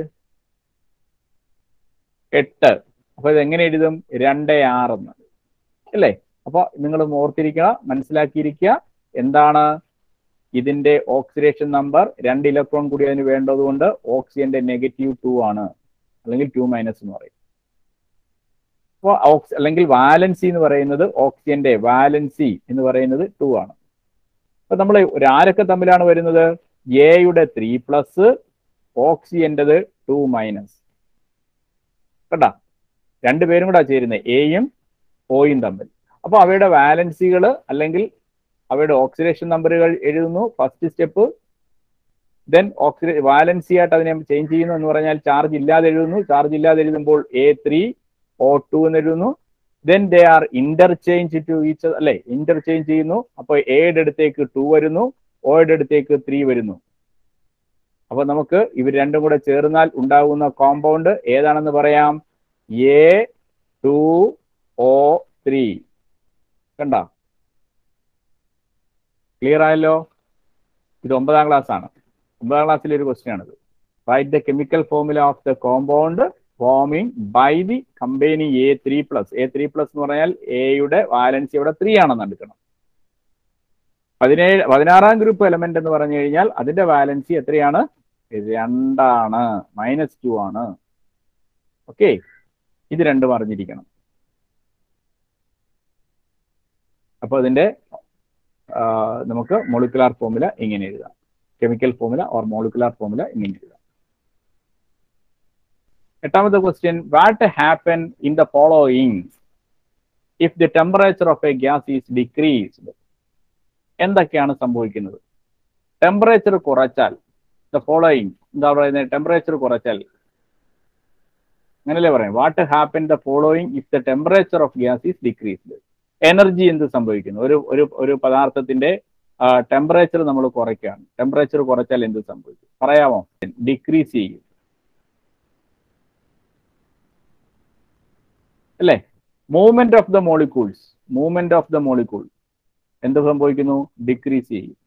എട്ട് അപ്പൊ ഇത് എങ്ങനെ എഴുതും രണ്ട് ആറെന്ന് അല്ലേ അപ്പൊ നിങ്ങൾ ഓർത്തിരിക്കുക മനസ്സിലാക്കിയിരിക്കുക എന്താണ് ഇതിന്റെ ഓക്സിഡേഷൻ നമ്പർ രണ്ട് ഇലക്ട്രോൺ കൂടി അതിന് വേണ്ടതുകൊണ്ട് ഓക്സിജന്റെ നെഗറ്റീവ് ടു ആണ് അല്ലെങ്കിൽ ടു മൈനസ് എന്ന് പറയും അപ്പോൾ ഓക്സ് അല്ലെങ്കിൽ വാലൻസി എന്ന് പറയുന്നത് ഓക്സിജന്റെ വാലൻസി എന്ന് പറയുന്നത് ടു ആണ് അപ്പൊ നമ്മൾ ആരൊക്കെ തമ്മിലാണ് വരുന്നത് എയുടെ ത്രീ പ്ലസ് ഓക്സിജന്റേത് ടു മൈനസ് കേട്ടാ രണ്ടുപേരും കൂടെ ചേരുന്നത് എയും ഓയും തമ്മിൽ അപ്പൊ അവയുടെ വാലൻസികൾ അല്ലെങ്കിൽ അവയുടെ ഓക്സിഡേഷൻ നമ്പറുകൾ എഴുതുന്നു ഫസ്റ്റ് സ്റ്റെപ്പ് ദെൻ ഓക്സിഡേ വാലൻസി ആയിട്ട് അതിനെ ചേഞ്ച് ചെയ്യുന്നു എന്ന് പറഞ്ഞാൽ ചാർജ് ഇല്ലാതെ എഴുതുന്നു ചാർജ് ഇല്ലാതെ എഴുതുമ്പോൾ എ ത്രീ ഓ ടു എന്ന് എഴുതുന്നു then they are interchange to each അല്ലെ ഇന്റർചേഞ്ച് ചെയ്യുന്നു അപ്പൊ എയുടെ അടുത്തേക്ക് ടു വരുന്നു ഓയുടെ അടുത്തേക്ക് ത്രീ വരുന്നു അപ്പൊ നമുക്ക് ഇവർ രണ്ടും കൂടെ ചേർന്നാൽ ഉണ്ടാകുന്ന കോമ്പൗണ്ട് ഏതാണെന്ന് പറയാം എ ടു ഓ ത്രീ കണ്ട ക്ലിയർ ആയല്ലോ ഇത് ഒമ്പതാം ക്ലാസ് ആണ് ഒമ്പതാം ക്ലാസ്സിലെ ഒരു ക്വസ്റ്റ്യൻ ആണിത് write the chemical formula of the compound forming by the company A three plus A three plus എന്ന് പറഞ്ഞാൽ എയുടെ വാലൻസി ഇവിടെ ത്രീ ആണെന്ന് എടുക്കണം പതിനേഴ് പതിനാറാം ഗ്രൂപ്പ് എലമെന്റ് എന്ന് പറഞ്ഞു കഴിഞ്ഞാൽ അതിന്റെ വാലൻസി എത്രയാണ് രണ്ടാണ് മൈനസ് ടു ആണ് ഓക്കെ ഇത് രണ്ടും അറിഞ്ഞിരിക്കണം അപ്പോൾ അതിന്റെ നമുക്ക് മോളിക്കുലാർ ഫോർമുല ഇങ്ങനെ എഴുതാം chemical formula or molecular formula ഇങ്ങനെ എഴുതാം എട്ടാമത്തെ question what happen in the following if the temperature of a gas is decreased എന്തൊക്കെയാണ് സംഭവിക്കുന്നത് ടെമ്പറേച്ചർ കുറച്ചാൽ ദ ഫോളോയിങ് എന്താ പറയുന്നത് ടെമ്പറേച്ചർ കുറച്ചാൽ അങ്ങനല്ലേ പറയാം what happen the following if the temperature of gas is decreased energy എന്ത് സംഭവിക്കുന്നു ഒരു ഒരു ഒരു പദാർത്ഥത്തിന്റെ ടെമ്പറേച്ചർ നമ്മൾ കുറയ്ക്കുകയാണ് ടെമ്പറേച്ചർ കുറച്ചാൽ എന്ത് സംഭവിക്കും പറയാമോ ഡിക്രീസ് ചെയ്യും അല്ലേ movement of the molecules movement of the molecule എന്ത് സംഭവിക്കുന്നു ഡിക്രീസ് ചെയ്യും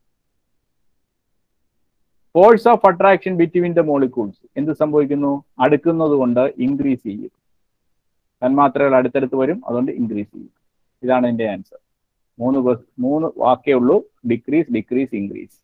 force of attraction between the molecules എന്ത് സംഭവിക്കുന്നു അടുക്കുന്നത് കൊണ്ട് ഇൻക്രീസ് ചെയ്യും തന്മാത്രകൾ അടുത്തടുത്ത് വരും അതുകൊണ്ട് ഇൻക്രീസ് ചെയ്യും ഇതാണ് എന്റെ ആൻസർ മൂന്ന് മൂന്ന് വാക്കേ ഉള്ളൂ decrease decrease increase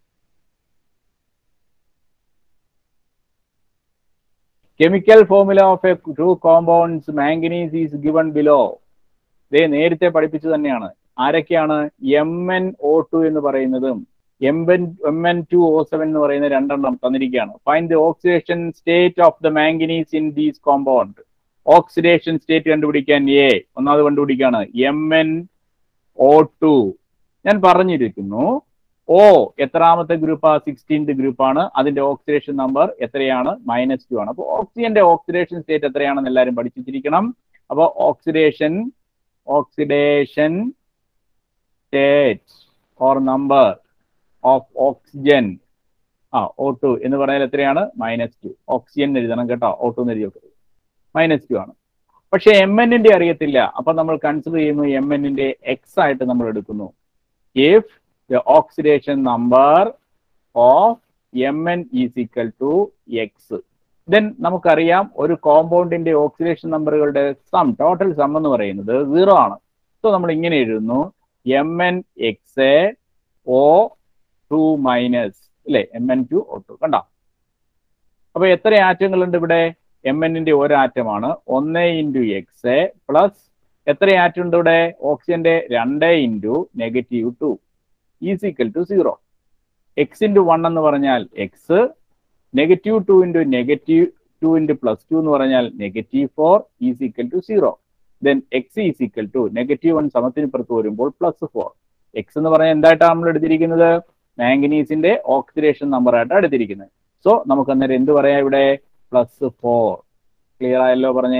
chemical formula of A two compounds manganese is given below ഇതേ നേരത്തെ പഠിപ്പിച്ചു തന്നെയാണ് ആരൊക്കെയാണ് എം എൻ ഒ ടു എന്ന് പറയുന്നതും M N M N two O seven എന്ന് പറയുന്ന രണ്ടെണ്ണം തന്നിരിക്കുകയാണ് find the oxidation state of the manganese in these compound oxidation state കണ്ടുപിടിക്കാൻ എ ഒന്നാമത് കണ്ടുപിടിക്കുകയാണ് എം എൻ ഒ ടു ഞാൻ പറഞ്ഞിരിക്കുന്നു ഓ എത്രാമത്തെ ഗ്രൂപ്പാ സിക്സ്റ്റീൻത് ഗ്രൂപ്പാണ് അതിന്റെ ഓക്സിഡേഷൻ നമ്പർ എത്രയാണ് മൈനസ് ടു ആണ് അപ്പോൾ ഓക്സിജന്റെ ഓക്സിഡേഷൻ സ്റ്റേറ്റ് എത്രയാണെന്ന് എല്ലാവരും പഠിച്ചിരിക്കണം അപ്പോൾ oxidation oxidation state or number of oxygen ആ ഓ ടു എന്ന് പറഞ്ഞാൽ എത്രയാണ് മൈനസ് ടു ഓക്സിജൻ എഴുതണം കേട്ടോ ഓ ടു എന്ന് എഴുതി മൈനസ് ടു ആണ് പക്ഷെ എം എന്നിന്റെ അറിയത്തില്ല അപ്പൊ നമ്മൾ കൺസിഡർ ചെയ്യുന്നു എം എന്നിന്റെ എക്സ് ആയിട്ട് നമ്മൾ എടുക്കുന്നു if the oxidation number of M N is equal to x then നമുക്കറിയാം ഒരു കോമ്പൗണ്ടിന്റെ ഓക്സിഡേഷൻ നമ്പറുകളുടെ സം ടോട്ടൽ സം എന്ന് പറയുന്നത് സീറോ ആണ് സോ നമ്മൾ ഇങ്ങനെ എഴുതുന്നു M N x O two minus അല്ലെ M N two O two കണ്ടോ അപ്പൊ എത്ര ആറ്റങ്ങളുണ്ട് ഇവിടെ എം എന്നിന്റെ ഒരു ആറ്റമാണ് ഒന്ന് ഇൻറ്റു എക്സ് പ്ലസ് എത്ര ആറ്റം ഉണ്ട് ഇവിടെ ഓക്സിജന്റെ രണ്ട് into negative two is equal to zero x into one എന്ന് പറഞ്ഞാൽ x negative two into negative two into plus two എന്ന് പറഞ്ഞാൽ negative four is equal to zero then x is equal to negative one സമത്തിന് പുറത്ത് വരുമ്പോൾ പ്ലസ് ഫോർ എക്സ് എന്ന് പറഞ്ഞാൽ എന്തായിട്ടാണ് നമ്മൾ എടുത്തിരിക്കുന്നത് മാംഗനീസിന്റെ ഓക്സിഡേഷൻ നമ്പർ ആയിട്ടാണ് എടുത്തിരിക്കുന്നത് സോ നമുക്ക് അന്നേരം എന്ത് പറയാം ഇവിടെ പ്ലസ് ഫോർ ക്ലിയർ ആയല്ലോ പറഞ്ഞേ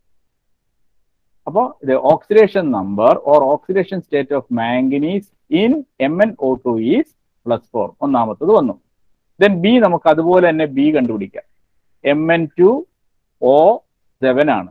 അപ്പോ ഇത് oxidation number or oxidation state of manganese in M N O two is plus four ഒന്നാമത്തത് വന്നു ദെൻ ബി നമുക്ക് അതുപോലെ തന്നെ ബി കണ്ടുപിടിക്കാം M N two O seven ആണ്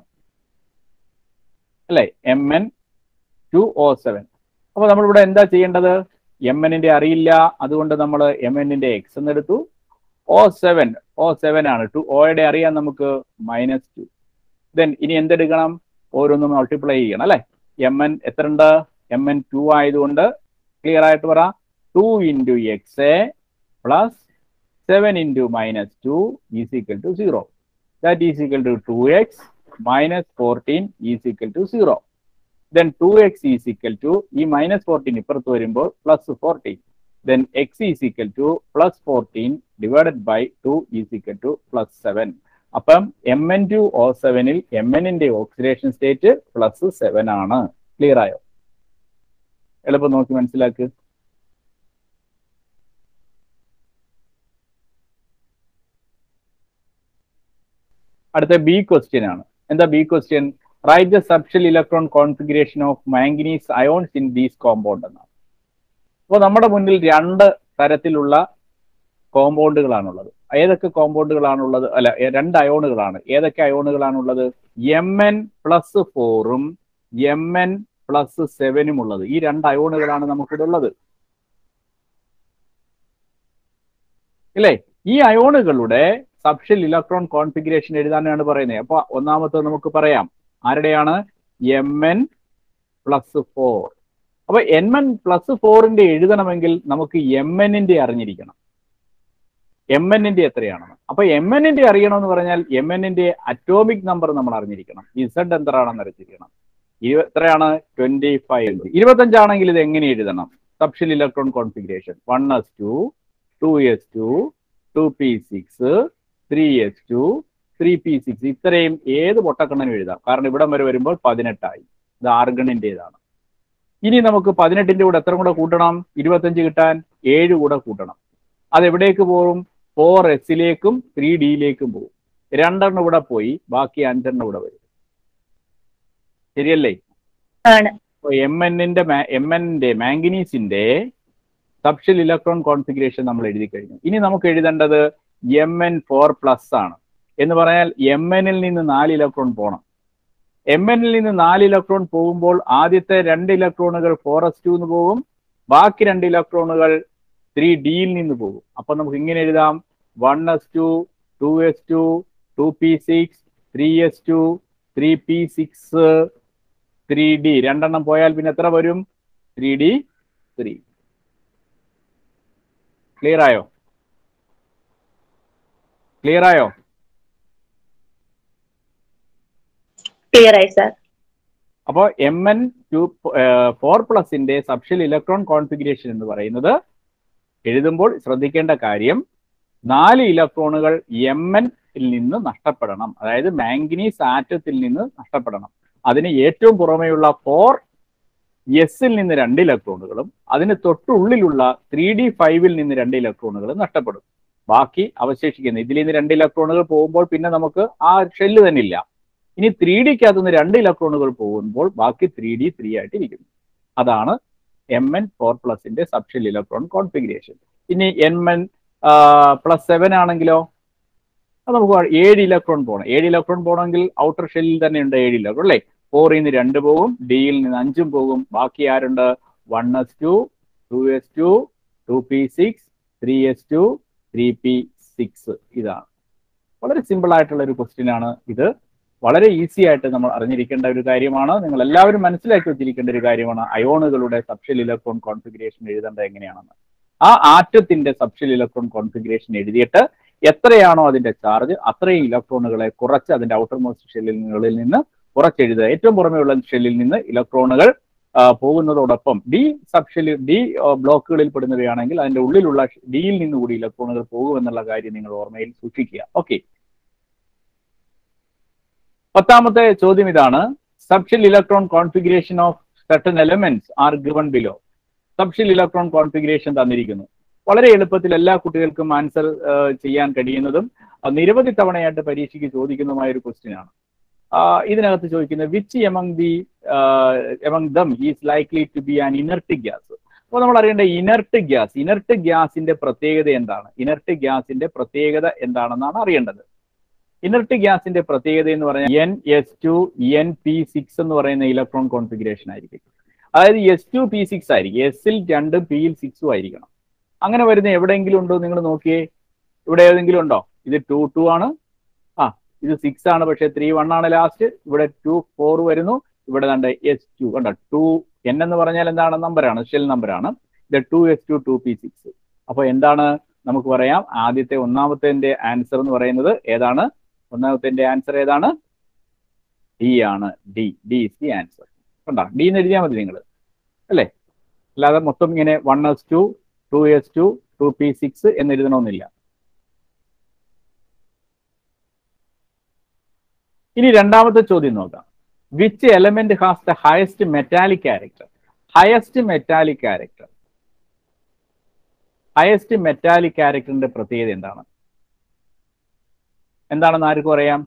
അല്ലെ M N two O seven അപ്പൊ നമ്മളിവിടെ എന്താ ചെയ്യേണ്ടത് എം എന്നിന്റെ അറിയില്ല അതുകൊണ്ട് നമ്മൾ എം എന്നിന്റെ എക്സ് എന്ന് എടുത്തു ഒ സെവൻ ഒ സെവൻ ആണ് ടു ഒയുടെ അറിയാൻ നമുക്ക് മൈനസ് ടു ദെൻ ഇനി എന്തെടുക്കണം ഓരോന്നും മൾട്ടിപ്ലൈ ചെയ്യണം അല്ലെ എം എൻ എത്ര ഉണ്ട് എം എൻ ടു ആയതുകൊണ്ട് ക്ലിയർ ആയിട്ട് പറ ടു ഇൻറ്റു എക്സ് എ plus seven into minus two is equal to zero that is equal to two x minus fourteen is equal to zero then two x is equal to ഈ മൈനസ് ഫോർട്ടീൻ ഇപ്പുറത്ത് വരുമ്പോൾ plus fourteen then x is equal to plus 14 divided by 2 is equal to plus 7. അപ്പം എം എൻ ടു ഓ സെവനിൽ എം എന്നിന്റെ ഓക്സിഡേഷൻ സ്റ്റേറ്റ് പ്ലസ് സെവൻ ആണ് ക്ലിയർ ആയോ എളുപ്പം നോക്കി മനസ്സിലാക്ക് അടുത്ത ബി ക്വസ്റ്റ്യൻ ആണ് എന്താ B question write the subshell electron configuration of manganese ions in these compound എന്നാണ് അപ്പോൾ നമ്മുടെ മുന്നിൽ രണ്ട് തരത്തിലുള്ള കോമ്പൗണ്ടുകളാണുള്ളത് ഏതൊക്കെ കോമ്പൗണ്ടുകളാണുള്ളത് അല്ല എ- രണ്ട് അയോണുകളാണ് ഏതൊക്കെ അയോണുകളാണുള്ളത് എം എൻ പ്ലസ് ഫോറും എം എൻ പ്ലസ് സെവനും ഉള്ളത് ഈ രണ്ട് അയോണുകളാണ് നമുക്കിവിടെ ഉള്ളത് ഇല്ലേ ഈ അയോണുകളുടെ സബ്ഷൽ ഇലക്ട്രോൺ കോൺഫിഗറേഷൻ എഴുതാനാണ് പറയുന്നത് അപ്പൊ ഒന്നാമത്തെ നമുക്ക് പറയാം ആരുടെയാണ് എം എൻ പ്ലസ് ഫോർ അപ്പൊ എം എൻ പ്ലസ് ഫോറിന്റെ എഴുതണമെങ്കിൽ നമുക്ക് എം എന്നിന്റെ അറിഞ്ഞിരിക്കണം എം എന്നിന്റെ എത്രയാണെന്ന് അപ്പൊ എം എന്നിന്റെ അറിയണമെന്ന് പറഞ്ഞാൽ എം എന്നിന്റെ അറ്റോമിക് നമ്പർ നമ്മൾ അറിഞ്ഞിരിക്കണം ഇസഡ് എത്രയാണെന്ന് അറിഞ്ഞിരിക്കണം ഇരു- എത്രയാണ് ട്വന്റി ഫൈവ് ഇരുപത്തഞ്ചാണെങ്കിൽ ഇത് എങ്ങനെ എഴുതണം subshell electron configuration one S two two S two two P six three S two three P six ഇത്രയും ഏത് പൊട്ടക്കണ്ണനും എഴുതാം കാരണം ഇവിടം വരെ വരുമ്പോൾ പതിനെട്ടായി ഇത് ആർഗണിന്റേതാണ് ഇനി നമുക്ക് പതിനെട്ടിന്റെ കൂടെ എത്ര കൂടെ കൂട്ടണം ഇരുപത്തഞ്ച് കിട്ടാൻ ഏഴ് കൂടെ കൂട്ടണം അത് എവിടേക്ക് പോകും ഫോർ എസിലേക്കും ത്രീ ഡിയിലേക്കും പോകും രണ്ടെണ്ണം ഇവിടെ പോയി ബാക്കി അഞ്ചെണ്ണം ഇവിടെ വരും ശരിയല്ലേ ആണ് അപ്പൊ എം എന്നിന്റെ എം എന്നിന്റെ മാംഗനീസിന്റെ സബ്ഷൽ ഇലക്ട്രോൺ കോൺഫിഗറേഷൻ നമ്മൾ എഴുതി കഴിഞ്ഞു ഇനി നമുക്ക് എഴുതേണ്ടത് എം എൻ ഫോർ പ്ലസ് ആണ് എന്ന് പറഞ്ഞാൽ എം എന്നിൽ നിന്ന് നാല് ഇലക്ട്രോൺ പോകണം എം എന്നിൽ നിന്ന് നാല് ഇലക്ട്രോൺ പോകുമ്പോൾ ആദ്യത്തെ രണ്ട് ഇലക്ട്രോണുകൾ ഫോർ എസ് ടു എന്ന് പോകും ബാക്കി രണ്ട് ഇലക്ട്രോണുകൾ ത്രീ ഡിയിൽ നിന്ന് പോകും അപ്പൊ നമുക്ക് ഇങ്ങനെ എഴുതാം one S two two S two two P six three S two three P six three D രണ്ടെണ്ണം പോയാൽ പിന്നെ എത്ര വരും ത്രീ ഡി ത്രീ ക്ലിയർ ആയോ ക്ലിയർ ആയോ ക്ലിയർ ആയി സാർ അപ്പോൾ എം എൻ ടു ഫോർ പ്ലസിന്റെ സബ്ഷൽ ഇലക്ട്രോൺ കോൺഫിഗറേഷൻ എന്ന് പറയുന്നത് എഴുതുമ്പോൾ ശ്രദ്ധിക്കേണ്ട കാര്യം നാല് ഇലക്ട്രോണുകൾ എം എൻ നിന്ന് നഷ്ടപ്പെടണം അതായത് മാംഗനീസ് ആറ്റത്തിൽ നിന്ന് നഷ്ടപ്പെടണം അതിന് ഏറ്റവും പുറമെയുള്ള ഫോർ എസിൽ നിന്ന് രണ്ട് ഇലക്ട്രോണുകളും അതിന് തൊട്ടുള്ളിലുള്ള ത്രീ ഡി ഫൈവിൽ നിന്ന് രണ്ട് ഇലക്ട്രോണുകളും നഷ്ടപ്പെടും ബാക്കി അവശേഷിക്കുന്ന ഇതിൽ നിന്ന് രണ്ട് ഇലക്ട്രോണുകൾ പോകുമ്പോൾ പിന്നെ നമുക്ക് ആ ഷെല്ല് തന്നെ ഇല്ല ഇനി ത്രീ ഡിക്കകത്ത് നിന്ന് രണ്ട് ഇലക്ട്രോണുകൾ പോകുമ്പോൾ ബാക്കി ത്രീ ഡി ത്രീ ആയിട്ട് ഇരിക്കുന്നു അതാണ് എം എൻ ഫോർ പ്ലസിന്റെ സബ്ഷെൽ ഇലക്ട്രോൺ കോൺഫിഗറേഷൻ ഇനി എൻ എൻ പ്ലസ് സെവൻ ആണെങ്കിലോ അത് നമുക്ക് ഏഴ് ഇലക്ട്രോൺ പോകണം ഏഴ് ഇലക്ട്രോൺ പോകണമെങ്കിൽ ഔട്ടർ ഷെല്ലിൽ തന്നെ ഉണ്ട് ഏഴ് ഇലക്ട്രോൺ അല്ലേ ഫോറിൽ നിന്ന് രണ്ട് പോകും ഡിയിൽ നിന്ന് അഞ്ചും പോകും ബാക്കി ആരുണ്ട് one S two two S two two P six three S two three P six ഇതാണ് വളരെ സിമ്പിൾ ആയിട്ടുള്ള ഒരു ക്വസ്റ്റ്യൻ ആണ് ഇത് വളരെ ഈസി ആയിട്ട് നമ്മൾ അറിഞ്ഞിരിക്കേണ്ട ഒരു കാര്യമാണ് നിങ്ങൾ എല്ലാവരും മനസ്സിലാക്കി വെച്ചിരിക്കേണ്ട ഒരു കാര്യമാണ് അയോണുകളുടെ സബ്ഷൽ ഇലക്ട്രോൺ കോൺഫിഗറേഷൻ എഴുതേണ്ടത് എങ്ങനെയാണെന്ന് ആ ആറ്റത്തിന്റെ സബ്ഷൽ ഇലക്ട്രോൺ കോൺഫിഗറേഷൻ എഴുതിയിട്ട് എത്രയാണോ അതിന്റെ ചാർജ് അത്രയും ഇലക്ട്രോണുകളെ കുറച്ച് അതിന്റെ ഔട്ടർ മോസ്റ്റ് ഷെല്ലിനുള്ളിൽ നിന്ന് കുറച്ചെഴുതുക ഏറ്റവും പുറമെയുള്ള ഷെല്ലിൽ നിന്ന് ഇലക്ട്രോണുകൾ ആ, പോകുന്നതോടൊപ്പം ഡി സബ് ഷെല്ലിൽ ഡി ആ, ബ്ലോക്കുകളിൽ പെടുന്നവയാണെങ്കിൽ അതിന്റെ ഉള്ളിലുള്ള ഡിയിൽ നിന്ന് കൂടി ഇലക്ട്രോണുകൾ പോകുമെന്നുള്ള കാര്യം നിങ്ങൾ ഓർമ്മയിൽ സൂക്ഷിക്കുക ഓക്കെ പത്താമത്തെ ചോദ്യം ഇതാണ് subshell electron configuration of certain elements are given below subshell electron configuration തന്നിരിക്കുന്നു വളരെ എളുപ്പത്തിൽ എല്ലാ കുട്ടികൾക്കും ആൻസർ ചെയ്യാൻ കഴിയുന്നതും ആ, നിരവധി തവണയായിട്ട് പരീക്ഷയ്ക്ക് ചോദിക്കുന്നതുമായ ഒരു ക്വസ്റ്റ്യൻ ആണ് ആ, ഇതിനകത്ത് ചോദിക്കുന്നത് which among the among them is likely to be an inert gas അപ്പോൾ നമ്മൾ അറിയേണ്ട ഇനർട്ട് ഗ്യാസ് ഇനർട്ട് ഗ്യാസിന്റെ പ്രത്യേകത എന്താണ് ഇനർട്ട് ഗ്യാസിന്റെ പ്രത്യേകത എന്താണെന്നാണ് അറിയേണ്ടത് ഇനർട്ട് ഗ്യാസിന്റെ പ്രത്യേകത എന്ന് പറഞ്ഞാൽ N S two N P six എന്ന് പറയുന്ന ഇലക്ട്രോൺ കോൺഫിഗറേഷൻ ആയിരിക്കും അതായത് എസ് ടു പി സിക്സ് ആയിരിക്കും എസിൽ രണ്ടും പിയിൽ സിക്സും ആയിരിക്കണം അങ്ങനെ വരുന്ന എവിടെയെങ്കിലും ഉണ്ടോ നിങ്ങൾ നോക്കിയേ ഇവിടെ ഏതെങ്കിലും ഉണ്ടോ ഇത് ടു ടു ആണ് ആ ഇത് സിക്സ് ആണ് പക്ഷേ ത്രീ വൺ ആണ് ലാസ്റ്റ് ഇവിടെ ടു ഫോർ വരുന്നു ഇവിടെ കണ്ട എസ് ടു കണ്ടോ ടു എൻ എന്ന് പറഞ്ഞാൽ എന്താണ് നമ്പറാണ് ഷെൽ നമ്പറാണ് ഇത് two S two two P six അപ്പൊ എന്താണ് നമുക്ക് പറയാം ആദ്യത്തെ ഒന്നാമത്തെ ആൻസർ എന്ന് പറയുന്നത് ഏതാണ് ഒന്നാമത്തെ ആൻസർ ഏതാണ് ഡി ആണ് D D is the answer കണ്ടോ ഡി എന്ന് എഴുതിയാൽ മതി നിങ്ങൾ അല്ലേ അല്ലാതെ മൊത്തം ഇങ്ങനെ one S two two S two two P six എന്ന് എഴുതണമെന്നില്ല ഇനി രണ്ടാമത്തെ ചോദ്യം നോക്കാം which element has the highest metallic character highest metallic character highest metallic ക്യാരക്ടറിന്റെ പ്രത്യേകത എന്താണ് എന്താണെന്ന് ആർക്കും അറിയാം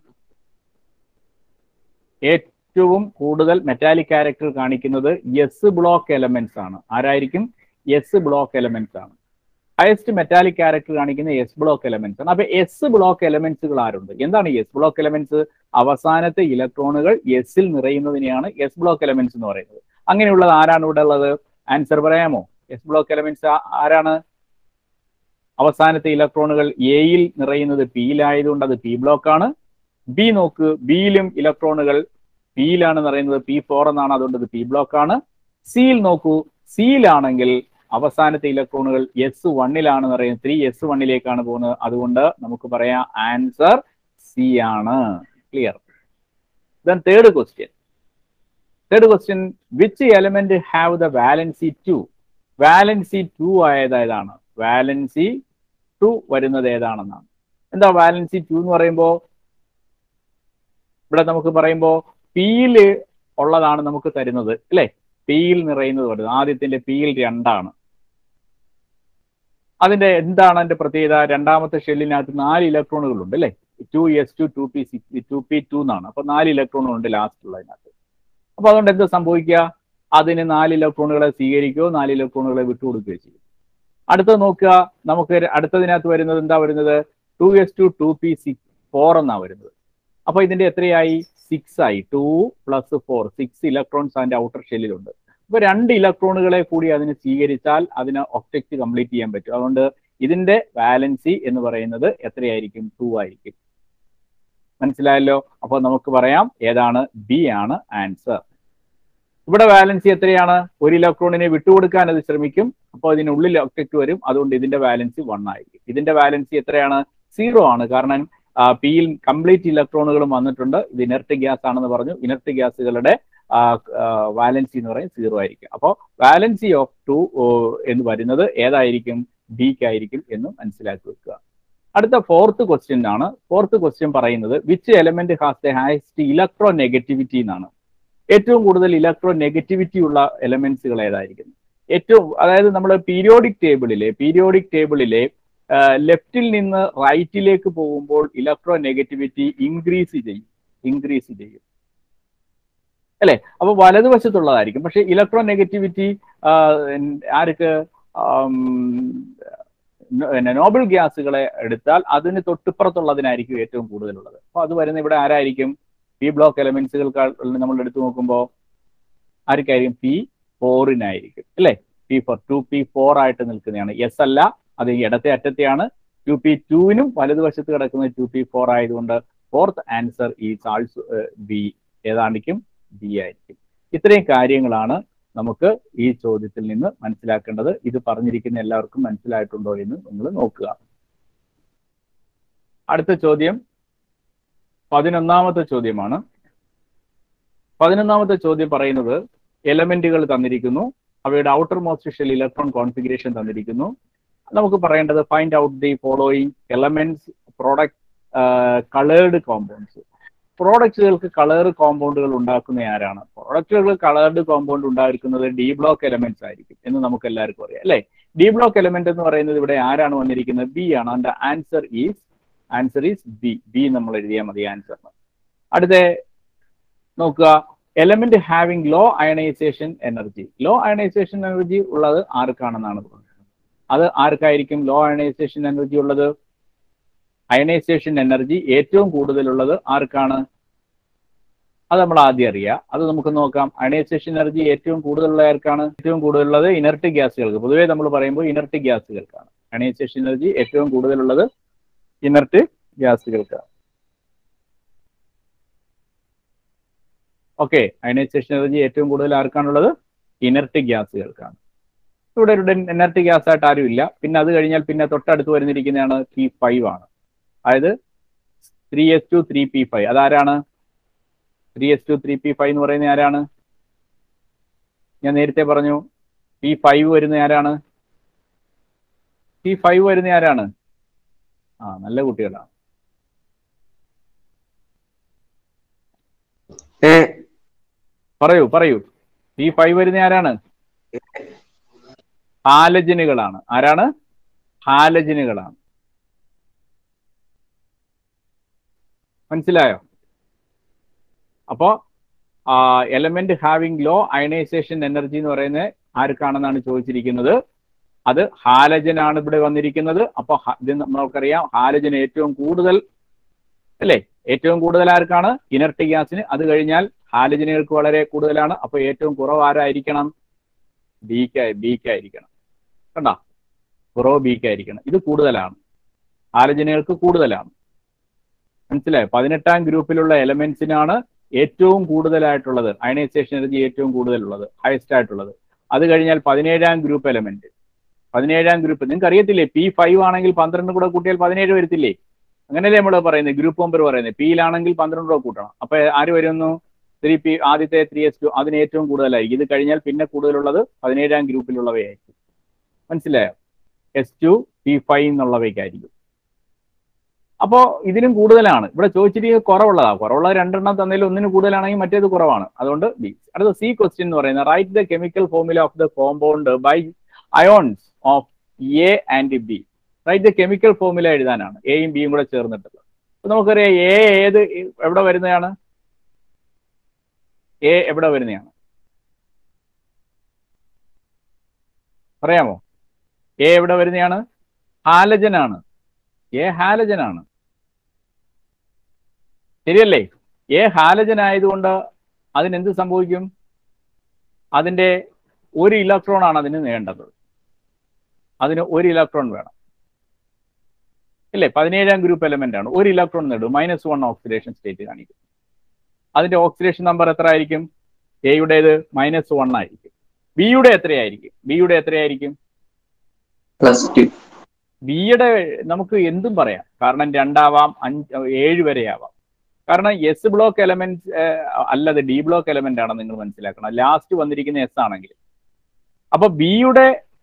ഏറ്റവും കൂടുതൽ മെറ്റാലിക് ക്യാരക്ടർ കാണിക്കുന്നത് എസ് ബ്ലോക്ക് എലമെന്റ്സ് ആണ് ആരായിരിക്കും എസ് ബ്ലോക്ക് എലമെന്റ്സ് ആണ് ഹയസ്റ്റ് മെറ്റാലിക് ക്യാരക്ടർ കാണിക്കുന്ന എസ് ബ്ലോക്ക് എലമെന്റ്സ് ആണ് അപ്പൊ എസ് ബ്ലോക്ക് എലമെന്റ്സുകൾ ആരുണ്ട് എന്താണ് എസ് ബ്ലോക്ക് എലമെന്റ്സ് അവസാനത്തെ ഇലക്ട്രോണുകൾ എസിൽ നിറയുന്നതിനെയാണ് എസ് ബ്ലോക്ക് എലമെന്റ്സ് എന്ന് പറയുന്നത് അങ്ങനെയുള്ളത് ആരാണ് ഇവിടെ ഉള്ളത് ആൻസർ പറയാമോ എസ് ബ്ലോക്ക് എലമെന്റ്സ് ആരാണ് അവസാനത്തെ ഇലക്ട്രോണുകൾ എയിൽ നിറയുന്നത് പിയിലായതുകൊണ്ട് അത് പി ബ്ലോക്ക് ആണ് ബി നോക്ക് ബിയിലും ഇലക്ട്രോണുകൾ പിയിലാണ് നിറയുന്നത് പി ഫോർ എന്നാണ് അതുകൊണ്ട് ഇത് പി ബ്ലോക്ക് ആണ് സിയിൽ നോക്കൂ സിയിലാണെങ്കിൽ അവസാനത്തെ ഇലക്ട്രോണുകൾ എസ് വണ്ണിലാണ് നിറയുന്നത് ത്രീ എസ് വണ്ണിലേക്കാണ് പോകുന്നത് അതുകൊണ്ട് നമുക്ക് പറയാം ആൻസർ സി ആണ് clear then third question third question which element have the valency two valency two ആയത് ഏതാണ് വാലൻസി ടു വരുന്നത് ഏതാണെന്നാണ് എന്താ വാലൻസി ടു എന്ന് പറയുമ്പോൾ ഇവിടെ നമുക്ക് പറയുമ്പോൾ പിയിൽ ഉള്ളതാണ് നമുക്ക് തരുന്നത് അല്ലേ പിയിൽ നിറയുന്നത് വരുന്നത് ആദ്യത്തിന്റെ പിയിൽ രണ്ടാണ് അതിന്റെ എന്താണ് അതിന്റെ പ്രത്യേകത രണ്ടാമത്തെ ഷെല്ലിനകത്ത് നാല് ഇലക്ട്രോണുകൾ ഉണ്ട് അല്ലേ two S two two P six two P two എന്നാണ് അപ്പൊ നാല് ഇലക്ട്രോണുകൾ ഉണ്ട് ലാസ്റ്റ് ഉള്ളതിനകത്ത് അപ്പൊ അതുകൊണ്ട് എന്ത് സംഭവിക്കുക അതിന് നാല് ഇലക്ട്രോണുകളെ സ്വീകരിക്കുകയോ നാല് ഇലക്ട്രോണുകളെ വിട്ടുകൊടുക്കുകയോ ചെയ്യും അടുത്തത് നോക്കുക നമുക്ക് അടുത്തതിനകത്ത് വരുന്നത് എന്താ വരുന്നത് two S two two P six four എന്നാ വരുന്നത് അപ്പൊ ഇതിന്റെ എത്രയായി സിക്സ് ആയി two plus four six electrons അതിന്റെ ഔട്ടർ ഷെല്ലിലുണ്ട് അപ്പൊ രണ്ട് ഇലക്ട്രോണുകളെ കൂടി അതിന് സ്വീകരിച്ചാൽ അതിന് ഒബ്ജക്റ്റ് കംപ്ലീറ്റ് ചെയ്യാൻ പറ്റും അതുകൊണ്ട് ഇതിന്റെ വാലൻസി എന്ന് പറയുന്നത് എത്രയായിരിക്കും ടു ആയിരിക്കും മനസ്സിലായല്ലോ അപ്പൊ നമുക്ക് പറയാം ഏതാണ് ബി ആണ് ആൻസർ ഇവിടെ വാലൻസി എത്രയാണ് ഒരു ഇലക്ട്രോണിനെ വിട്ടുകൊടുക്കാൻ അത് ശ്രമിക്കും അപ്പോൾ ഇതിനുള്ളിൽ ഒബ്ജക്റ്റ് വരും അതുകൊണ്ട് ഇതിന്റെ വാലൻസി വൺ ആയിരിക്കും ഇതിന്റെ വാലൻസി എത്രയാണ് സീറോ ആണ് കാരണം പിയിൽ കംപ്ലീറ്റ് ഇലക്ട്രോണുകളും വന്നിട്ടുണ്ട് ഇത് ഇനർട്ട് ഗ്യാസ് ആണെന്ന് പറഞ്ഞു ഇനർട്ട് ഗ്യാസുകളുടെ വാലൻസി എന്ന് പറയും സീറോ ആയിരിക്കും അപ്പോൾ വാലൻസി ഓഫ് ടു എന്ന് വരുന്നത് ഏതായിരിക്കും ഡിക്ക് ആയിരിക്കും എന്ന് മനസ്സിലാക്കി വെക്കുക അടുത്ത ഫോർത്ത് ക്വസ്റ്റ്യൻ ആണ് ഫോർത്ത് ക്വസ്റ്റ്യൻ പറയുന്നത് which element has the highest electronegativity എന്നാണ് ഏറ്റവും കൂടുതൽ ഇലക്ട്രോ നെഗറ്റിവിറ്റി ഉള്ള എലമെന്റ്സുകൾ ഏതായിരിക്കും ഏറ്റവും അതായത് നമ്മൾ പീരിയോഡിക് ടേബിളിലെ പീരിയോഡിക് ടേബിളിലെ ലെഫ്റ്റിൽ നിന്ന് റൈറ്റിലേക്ക് പോകുമ്പോൾ ഇലക്ട്രോ നെഗറ്റിവിറ്റി ഇൻക്രീസ് ചെയ്യും ഇൻക്രീസ് ചെയ്യും അല്ലെ അപ്പൊ വലതുവശത്തുള്ളതായിരിക്കും പക്ഷെ ഇലക്ട്രോ നെഗറ്റിവിറ്റി ആർക്ക് ആം, ന- പിന്നെ നോബിൾ ഗ്യാസുകളെ എടുത്താൽ അതിന് തൊട്ടിപ്പുറത്തുള്ളതിനായിരിക്കും ഏറ്റവും കൂടുതലുള്ളത് അപ്പൊ അത് വരുന്ന ഇവിടെ ആരായിരിക്കും പി ബ്ലോക്ക് എലമെന്റ്സുകൾക്കാൾ നമ്മൾ എടുത്തു നോക്കുമ്പോൾ ആർക്കായിരിക്കും പി ഫോറിനായിരിക്കും അല്ലേ P four two P four ആയിട്ട് നിൽക്കുന്നതാണ് എസ് അല്ല അത് ഈ ഇടത്തെ അറ്റത്തെയാണ് ടു പി ടുവിനും വലതുവശത്ത് കിടക്കുന്നത് ടു പി ഫോർ ആയതുകൊണ്ട് ഫോർത്ത് ആൻസർ ഈ ആൾസോ ബി ഏതാണ്ടിക്കും ബി ആയിരിക്കും ഇത്രയും കാര്യങ്ങളാണ് നമുക്ക് ഈ ചോദ്യത്തിൽ നിന്ന് മനസ്സിലാക്കേണ്ടത് ഇത് പറഞ്ഞിരിക്കുന്ന എല്ലാവർക്കും മനസ്സിലായിട്ടുണ്ടോ എന്ന് നിങ്ങൾ നോക്കുക അടുത്ത ചോദ്യം പതിനൊന്നാമത്തെ ചോദ്യമാണ് പതിനൊന്നാമത്തെ ചോദ്യം പറയുന്നത് എലമെന്റുകൾ തന്നിരിക്കുന്നു അവയുടെ outermost shell electron configuration തന്നിരിക്കുന്നു നമുക്ക് പറയേണ്ടത് find out the following elements product coloured compounds പ്രോഡക്റ്റുകൾക്ക് കളർ കോമ്പൗണ്ടുകൾ ഉണ്ടാക്കുന്ന ആരാണ് പ്രോഡക്റ്റുകൾ കളേർഡ് കോമ്പൗണ്ട് ഉണ്ടായിരിക്കുന്നത് ഡി ബ്ലോക്ക് എലമെന്റ്സ് ആയിരിക്കും എന്ന് നമുക്ക് എല്ലാവർക്കും അറിയാം അല്ലെ ഡി ബ്ലോക്ക് എലമെന്റ് എന്ന് പറയുന്നത് ഇവിടെ ആരാണ് വന്നിരിക്കുന്നത് ബി ആണ് അതിന്റെ answer is answer is B B നമ്മൾ എഴുതിയാൽ മതി ആൻസറിന് അടുത്ത നോക്കുക element having low ionisation energy low ionisation energy ഉള്ളത് ആർക്കാണെന്നാണ് പറയുന്നത് അത് ആർക്കായിരിക്കും ലോ അയണൈസേഷൻ എനർജി ഉള്ളത് അയണൈസേഷൻ എനർജി ഏറ്റവും കൂടുതലുള്ളത് ആർക്കാണ് അത് നമ്മൾ ആദ്യം അറിയാം അത് നമുക്ക് നോക്കാം അയണൈസേഷൻ എനർജി ഏറ്റവും കൂടുതലുള്ള ആർക്കാണ് ഏറ്റവും കൂടുതലുള്ളത് ഇനർട്ട് ഗ്യാസുകൾക്ക് പൊതുവേ നമ്മൾ പറയുമ്പോൾ ഇനർട്ട് ഗ്യാസുകൾക്കാണ് അയണൈസേഷൻ എനർജി ഏറ്റവും കൂടുതലുള്ളത് ഇനർട്ട് ഗ്യാസുകൾക്കാണ് ഓക്കെ അയണൈസേഷൻ എനർജി ഏറ്റവും കൂടുതൽ ആർക്കാണുള്ളത് ഇനർട്ട് ഗ്യാസുകൾക്കാണ് ഇവിടെ ഒരു ഇനർട്ട് ഗ്യാസ് ആയിട്ട് ആരും ഇല്ല പിന്നെ അത് കഴിഞ്ഞാൽ പിന്നെ തൊട്ടടുത്ത് വരുന്നിരിക്കുന്നതാണ് പി ഫൈവ് ആണ് അതായത് three S two three P five അതാരാണ് three S two three P five എന്ന് പറയുന്ന ആരാണ് ഞാൻ നേരത്തെ പറഞ്ഞു പി ഫൈവ് വരുന്ന ആരാണ് പി ഫൈവ് വരുന്ന ആരാണ് ആ നല്ല കുട്ടികളാണ് എ പറയൂ പറയൂ പി ഫൈവ് വരുന്ന ആരാണ് ഹാലജനുകളാണ് ആരാണ് ഹാലജനുകളാണ് മനസ്സിലായോ അപ്പോ element having low ionisation energy എന്ന് പറയുന്നത് ആർക്കാണെന്നാണ് ചോദിച്ചിരിക്കുന്നത് അത് ഹാലജൻ ആണ് ഇവിടെ വന്നിരിക്കുന്നത് അപ്പൊ ഹ- ഇത് നമ്മൾക്കറിയാം ഹാലജൻ ഏറ്റവും കൂടുതൽ അല്ലേ ഏറ്റവും കൂടുതൽ ആർക്കാണ് ഇനർട്ട് ഗ്യാസിന് അത് കഴിഞ്ഞാൽ ഹാലജനുകൾക്ക് വളരെ കൂടുതലാണ് അപ്പൊ ഏറ്റവും കുറവ് ആരായിരിക്കണം ബിക്ക് ബിക്കായിരിക്കണം കണ്ട കുറവ് ബിക്കായിരിക്കണം ഇത് കൂടുതലാണ് ഹാലജനുകൾക്ക് കൂടുതലാണ് മനസ്സിലായോ പതിനെട്ടാം ഗ്രൂപ്പിലുള്ള എലമെന്റ്സിനാണ് ഏറ്റവും കൂടുതലായിട്ടുള്ളത് അയണൈസേഷൻ എനർജി ഏറ്റവും കൂടുതലുള്ളത് ഹയസ്റ്റ് ആയിട്ടുള്ളത് അത് കഴിഞ്ഞാൽ പതിനേഴാം ഗ്രൂപ്പ് എലമെന്റ് പതിനേഴാം ഗ്രൂപ്പ് നിങ്ങൾക്ക് അറിയത്തില്ലേ പി ഫൈവ് ആണെങ്കിൽ പന്ത്രണ്ട് കൂടെ കൂട്ടിയാൽ പതിനേഴ് വരത്തില്ലേ അങ്ങനെയല്ലേ നമ്മൾ പറയുന്നത് ഗ്രൂപ്പ് നമ്പർ പറയുന്നത് പിയിലാണെങ്കിൽ പന്ത്രണ്ട് രൂപ കൂട്ടണം അപ്പൊ ആര് വരുന്നു ത്രീ പി ആദ്യത്തെ ത്രീ എസ് ടു അതിന് ഏറ്റവും കൂടുതലായിരിക്കും ഇത് കഴിഞ്ഞാൽ പിന്നെ കൂടുതലുള്ളത് പതിനേഴാം ഗ്രൂപ്പിലുള്ളവയായിരിക്കും മനസ്സിലായോ എസ് ടു പി ഫൈവ് എന്നുള്ളവയ്ക്കായിരിക്കും അപ്പോ ഇതിലും കൂടുതലാണ് ഇവിടെ ചോദിച്ചിരിക്കുന്നത് കുറവുള്ളതാ കുറവുള്ള രണ്ടെണ്ണം തന്നതിൽ ഒന്നിന് കൂടുതലാണെങ്കിൽ മറ്റേത് കുറവാണ് അതുകൊണ്ട് ബി അടുത്ത സി ക്വസ്റ്റ്യൻ എന്ന് പറയുന്നത് write the chemical formula of the compound by ions of A and B write the chemical formula എഴുതാനാണ് എയും ബിയും കൂടെ ചേർന്നിട്ടുള്ളത് അപ്പൊ നമുക്കറിയാം എ ഏത് എവിടെ വരുന്നതാണ് എ എവിടെ വരുന്നതാണ് പറയാമോ എ എവിടെ വരുന്നതാണ് ഹാലജൻ ആണ് എ ഹാലജൻ ആണ് ശരിയല്ലേ എ ഹാലജൻ ആയതുകൊണ്ട് അതിനെന്ത് സംഭവിക്കും അതിന്റെ ഒരു ഇലക്ട്രോൺ ആണ് അതിന് വേണ്ടത് അതിന് ഒരു ഇലക്ട്രോൺ വേണം ഇല്ലേ പതിനേഴാം ഗ്രൂപ്പ് എലമെന്റ് ആണ് ഒരു ഇലക്ട്രോൺ നേടും മൈനസ് വൺ ഓക്സിഡേഷൻ സ്റ്റേറ്റ് കാണിക്കും അതിന്റെ ഓക്സിഡേഷൻ നമ്പർ എത്ര ആയിരിക്കും എയുടേത് മൈനസ് വൺ ആയിരിക്കും ബിയുടെ എത്രയായിരിക്കും ബിയുടെ എത്രയായിരിക്കും പ്ലസ് ടു ബിയുടെ നമുക്ക് എന്തും പറയാം കാരണം രണ്ടാവാം അഞ്ച് ഏഴ് വരെ ആവാം കാരണം എസ് ബ്ലോക്ക് എലമെന്റ് അല്ലത് ഡി ബ്ലോക്ക് എലമെന്റ് ആണ് നിങ്ങൾ മനസ്സിലാക്കണം ലാസ്റ്റ് വന്നിരിക്കുന്ന എസ് ആണെങ്കിൽ അപ്പൊ ബിയുടെ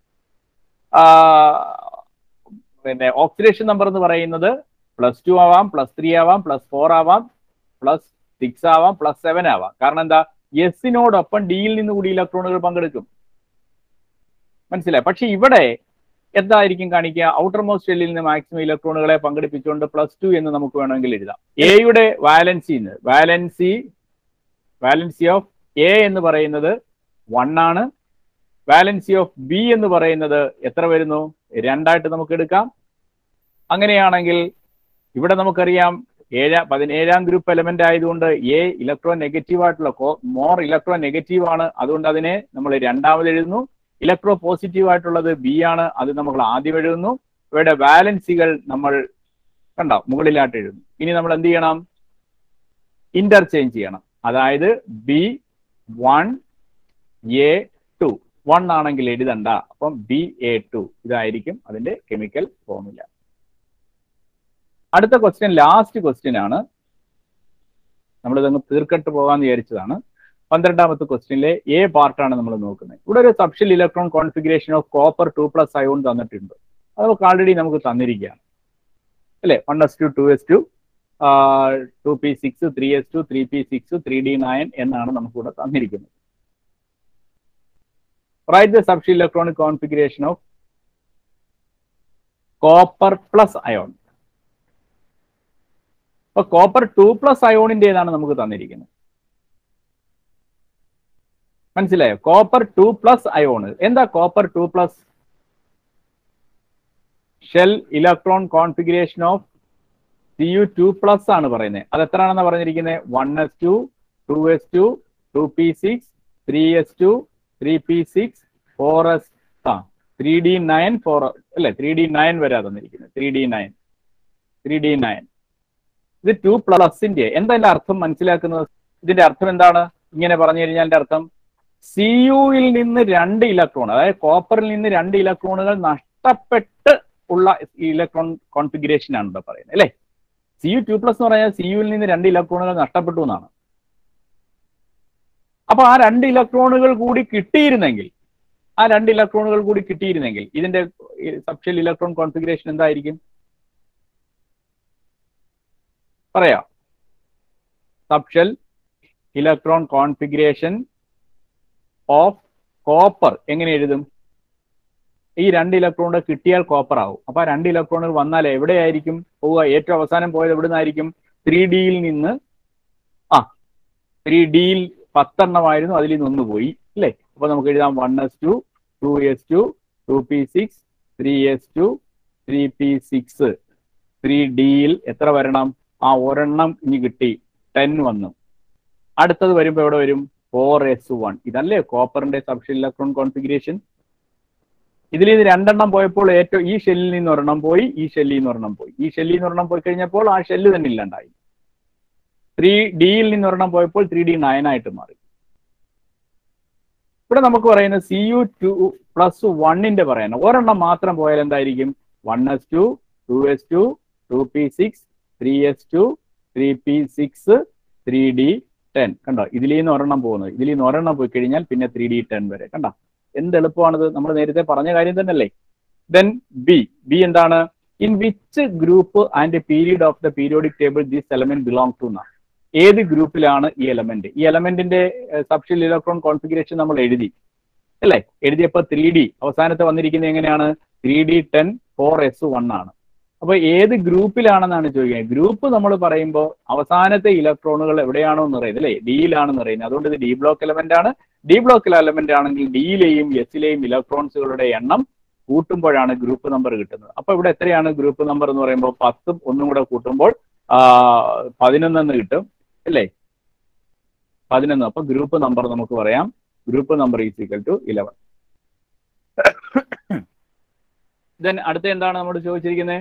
പിന്നെ ഓക്സിഡേഷൻ നമ്പർ എന്ന് പറയുന്നത് പ്ലസ് ടു ആവാം പ്ലസ് ത്രീ ആവാം പ്ലസ് ഫോർ ആവാം പ്ലസ് സിക്സ് ആവാം പ്ലസ് സെവൻ ആവാം കാരണം എന്താ എസിനോടൊപ്പം ഡിയിൽ നിന്ന് കൂടി ഇലക്ട്രോണുകൾ പങ്കെടുക്കും മനസ്സിലായി പക്ഷെ ഇവിടെ എന്തായിരിക്കും കാണിക്കുക ഔട്ടർ മോസ്റ്റ് ഷെല്ലിൽ നിന്ന് മാക്സിമം ഇലക്ട്രോണുകളെ പങ്കെടുപ്പിച്ചുകൊണ്ട് പ്ലസ് ടു എന്ന് നമുക്ക് വേണമെങ്കിൽ എഴുതാം എയുടെ valency valency valency of A എന്ന് പറയുന്നത് വൺ ആണ് വാലൻസി ഓഫ് ബി എന്ന് പറയുന്നത് എത്ര വരുന്നു രണ്ടായിട്ട് നമുക്ക് എടുക്കാം അങ്ങനെയാണെങ്കിൽ ഇവിടെ നമുക്കറിയാം ഏഴാം പതിനേഴാം ഗ്രൂപ്പ് എലമെന്റ് ആയതുകൊണ്ട് എ ഇലക്ട്രോ നെഗറ്റീവ് ആയിട്ടുള്ള മോർ ഇലക്ട്രോ നെഗറ്റീവ് ആണ് അതുകൊണ്ട് അതിനെ നമ്മൾ രണ്ടാമത് എഴുതുന്നു ഇലക്ട്രോ പോസിറ്റീവ് ആയിട്ടുള്ളത് ബി ആണ് അത് നമ്മൾ ആദ്യം എഴുതുന്നു ഇവയുടെ വാലൻസികൾ നമ്മൾ കണ്ടോ മുകളിലായിട്ട് എഴുതുന്നു ഇനി നമ്മൾ എന്ത് ചെയ്യണം ഇന്റർചേഞ്ച് ചെയ്യണം അതായത് B one A two one ആണെങ്കിൽ എഴുതണ്ട അപ്പം ബി എ ടു ഇതായിരിക്കും അതിന്റെ കെമിക്കൽ ഫോർമുല അടുത്ത ക്വസ്റ്റ്യൻ ലാസ്റ്റ് ക്വസ്റ്റ്യൻ ആണ് നമ്മളിതങ്ങ് തീർക്കട്ട് പോകാന്ന് വിചാരിച്ചതാണ് പന്ത്രണ്ടാമത്തെ ക്വസ്റ്റ്യനിലെ എ പാർട്ടാണ് നമ്മൾ നോക്കുന്നത് ഇവിടെ ഒരു subshell electron configuration of copper two plus ion തന്നിട്ടുണ്ട് അത് നമുക്ക് ആൾറെഡി നമുക്ക് തന്നിരിക്കുകയാണ് അല്ലെ one S two two S two two P six three S two three P six three D nine എന്നാണ് നമുക്കിവിടെ തന്നിരിക്കുന്നത് write the subshell electronic configuration of copper plus ion അപ്പൊ കോപ്പർ ടു പ്ലസ് അയോണിന്റെ ഏതാണ് നമുക്ക് തന്നിരിക്കുന്നത് മനസ്സിലായോ കോപ്പർ ടു പ്ലസ് അയോണ് എന്താ copper two plus shell electron configuration of C U two plus ആണ് പറയുന്നത് അത് എത്രയാണെന്ന് പറഞ്ഞിരിക്കുന്നത് one S two two S two two P six three S two three P six four S ആ ത്രീ ഡി നയൻ ഫോർ അല്ലെ ത്രീ ഡി നയൻ വരെ തന്നിരിക്കുന്നത് three D nine three D nine ഇത് ടു പ്ലസിന്റെ എന്താ ഇതിന്റെ അർത്ഥം മനസ്സിലാക്കുന്നത് ഇതിന്റെ അർത്ഥം എന്താണ് ഇങ്ങനെ പറഞ്ഞു കഴിഞ്ഞാൽ എന്റെ അർത്ഥം സി യുയിൽ നിന്ന് രണ്ട് ഇലക്ട്രോൺ അതായത് കോപ്പറിൽ നിന്ന് രണ്ട് ഇലക്ട്രോണുകൾ നഷ്ടപ്പെട്ട് ഉള്ള ഇലക്ട്രോൺ കോൺഫിഗറേഷൻ ആണ് ഇവിടെ പറയുന്നത് അല്ലേ സി യു ടു പ്ലസ് എന്ന് പറഞ്ഞാൽ സി യുവിൽ നിന്ന് രണ്ട് ഇലക്ട്രോണുകൾ നഷ്ടപ്പെട്ടു എന്നാണ് അപ്പൊ ആ രണ്ട് ഇലക്ട്രോണുകൾ കൂടി കിട്ടിയിരുന്നെങ്കിൽ ആ രണ്ട് ഇലക്ട്രോണുകൾ കൂടി കിട്ടിയിരുന്നെങ്കിൽ ഇതിന്റെ സബ്ഷൽ ഇലക്ട്രോൺ കോൺഫിഗറേഷൻ എന്തായിരിക്കും പറയാം subshell electron configuration of copper എങ്ങനെ എഴുതും ഈ രണ്ട് ഇലക്ട്രോണുകൾ കിട്ടിയാൽ കോപ്പർ ആവും അപ്പൊ ആ രണ്ട് ഇലക്ട്രോണുകൾ വന്നാൽ എവിടെയായിരിക്കും പോവുക ഏറ്റവും അവസാനം പോയത് എവിടെ നിന്നായിരിക്കും ത്രീ ഡിയിൽ നിന്ന് ആ ത്രീ ഡിയിൽ പത്തെണ്ണമായിരുന്നു അതിൽ നിന്ന് ഒന്ന് പോയി അല്ലേ അപ്പൊ നമുക്ക് എഴുതാം one S two two S two two P six three S two three P six three ഡിയിൽ എത്ര വരണം ആ ഒരെണ്ണം ഇനി കിട്ടി ടെൻ വന്നു അടുത്തത് വരുമ്പോ എവിടെ വരും ഫോർ എസ് വൺ ഇതല്ലേ കോപ്പറിന്റെ സബ്ഷൽ ഇലക്ട്രോൺ കോൺഫിഗറേഷൻ ഇതിൽ ഇത് രണ്ടെണ്ണം പോയപ്പോൾ ഏറ്റവും ഈ ഷെല്ലിൽ നിന്ന് ഒരെണ്ണം പോയി ഈ ഷെല്ലിൽ നിന്ന് ഒരെണ്ണം പോയി ഈ ഷെല്ലിൽ നിന്ന് ഒരെണ്ണം പോയി കഴിഞ്ഞപ്പോൾ ആ ഷെല്ല് തന്നെ ഇല്ലാണ്ടായി ത്രീ ഡിയിൽ നിന്ന് ഒരെണ്ണം പോയപ്പോൾ ത്രീ ഡി നയൻ ആയിട്ട് മാറി ഇവിടെ നമുക്ക് പറയുന്നത് സി യു ടു പ്ലസ് വണ്ണിന്റെ പറയാൻ ഒരെണ്ണം മാത്രം പോയാൽ എന്തായിരിക്കും one S two two S two two P six three S two three P six three D ten കണ്ടോ ഇതിൽ നിന്ന് ഒരെണ്ണം പോകുന്നത് ഇതിൽ നിന്ന് ഒരെണ്ണം പോയി കഴിഞ്ഞാൽ പിന്നെ ത്രീ ഡി ടെൻ വരെ കണ്ടോ എന്ത് എളുപ്പമാണിത് നമ്മൾ നേരത്തെ പറഞ്ഞ കാര്യം തന്നെയല്ലേ ദെൻ ബി ബി എന്താണ് in which group and period of the periodic table this element belong to എന്നാണ് ഏത് ഗ്രൂപ്പിലാണ് ഈ എലമെന്റ് ഈ എലമെന്റിന്റെ സബ്ഷൽ ഇലക്ട്രോൺ കോൺഫിഗറേഷൻ നമ്മൾ എഴുതി അല്ലേ എഴുതിയപ്പോൾ ത്രീ ഡി അവസാനത്തെ വന്നിരിക്കുന്നത് എങ്ങനെയാണ് three D ten four S one ആണ് അപ്പൊ ഏത് ഗ്രൂപ്പിലാണെന്നാണ് ചോദിക്കുന്നത് ഗ്രൂപ്പ് നമ്മൾ പറയുമ്പോൾ അവസാനത്തെ ഇലക്ട്രോണുകൾ എവിടെയാണോ എന്ന് പറയുന്നത് അല്ലേ ഡിയിലാണെന്ന് പറയുന്നത് അതുകൊണ്ട് ഇത് ഡി ബ്ലോക്ക് എലമെന്റ് ആണ് ഡി ബ്ലോക്ക് എലമെന്റ് ആണെങ്കിൽ ഡിയിലെയും എസിലെയും ഇലക്ട്രോൺസുകളുടെ എണ്ണം കൂട്ടുമ്പോഴാണ് ഗ്രൂപ്പ് നമ്പർ കിട്ടുന്നത് അപ്പൊ ഇവിടെ എത്രയാണ് ഗ്രൂപ്പ് നമ്പർ എന്ന് പറയുമ്പോൾ പത്തും ഒന്നും കൂടെ കൂട്ടുമ്പോൾ പതിനൊന്നെന്ന് കിട്ടും അല്ലേ പതിനൊന്ന് അപ്പൊ ഗ്രൂപ്പ് നമ്പർ നമുക്ക് പറയാം group number is equal to eleven then അടുത്ത എന്താണ് നമ്മൾ ചോദിച്ചിരിക്കുന്നത്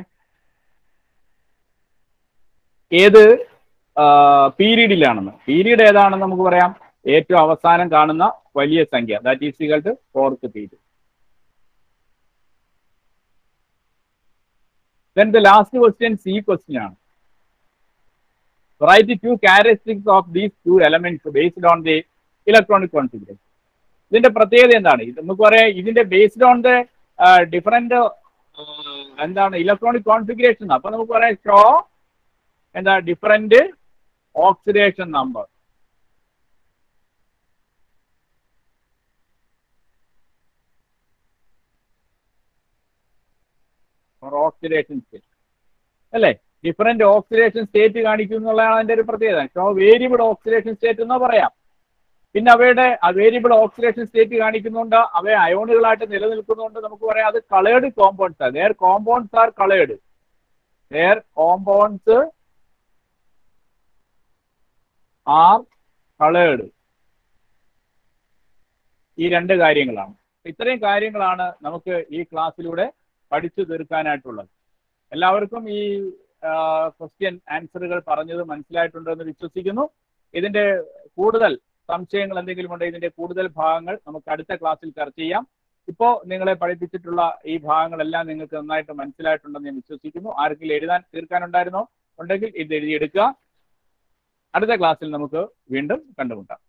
ഏത് പീരീഡിലാണെന്ന് പീരീഡ് ഏതാണെന്ന് നമുക്ക് പറയാം ഏറ്റവും അവസാനം കാണുന്ന വലിയ സംഖ്യ that is equal to fourth period then the last question C question ആണ് write two characteristics of these two elements based on the electronic configuration ഇതിന്റെ പ്രത്യേകത എന്താണ് ഇത് നമുക്ക് പറയാം ഇതിന്റെ ബേസ്ഡ് ഓൺ ദ ഡിഫറെന്റ് എന്താണ് ഇലക്ട്രോണിക് കോൺഫിഗറേഷൻ അപ്പൊ നമുക്ക് പറയാം ഷോ എന്താ different oxidation number oxidation state അല്ലേ ഡിഫറെന്റ് ഓക്സിഡേഷൻ സ്റ്റേറ്റ് കാണിക്കും എന്നുള്ളതാണ് അതിന്റെ ഒരു പ്രത്യേകത സോ വേരിയബിൾ ഓക്സിഡേഷൻ സ്റ്റേറ്റ് എന്ന് പറയാം പിന്നെ അവയുടെ വേരിയബിൾ ഓക്സിഡേഷൻ സ്റ്റേറ്റ് കാണിക്കുന്നുണ്ട് അവയെ അയോണുകളായിട്ട് നിലനിൽക്കുന്നുണ്ട് നമുക്ക് പറയാം അത് കളേർഡ് കോമ്പൗണ്ട്സ് ആണ് their compounds are coloured their compounds are coloured ഈ രണ്ട് കാര്യങ്ങളാണ് ഇത്രയും കാര്യങ്ങളാണ് നമുക്ക് ഈ ക്ലാസ്സിലൂടെ പഠിച്ചു തീർക്കാനായിട്ടുള്ളത് എല്ലാവർക്കും ഈ ക്വസ്റ്റ്യൻ ആൻസറുകൾ പറഞ്ഞത് മനസ്സിലായിട്ടുണ്ടെന്ന് വിശ്വസിക്കുന്നു ഇതിന്റെ കൂടുതൽ സംശയങ്ങൾ എന്തെങ്കിലും ഉണ്ടെങ്കിൽ ഇതിന്റെ കൂടുതൽ ഭാഗങ്ങൾ നമുക്ക് അടുത്ത ക്ലാസ്സിൽ ചർച്ച ചെയ്യാം ഇപ്പോ നിങ്ങളെ പഠിപ്പിച്ചിട്ടുള്ള ഈ ഭാഗങ്ങളെല്ലാം നിങ്ങൾക്ക് നന്നായിട്ട് മനസ്സിലായിട്ടുണ്ടെന്ന് ഞാൻ വിശ്വസിക്കുന്നു ആർക്കെങ്കിലും എഴുതാൻ തീർക്കാനുണ്ടായിരുന്നോ ഉണ്ടെങ്കിൽ ഇത് എഴുതിയെടുക്കുക അടുത്ത ക്ലാസ്സിൽ നമുക്ക് വീണ്ടും കണ്ടുമുട്ടാം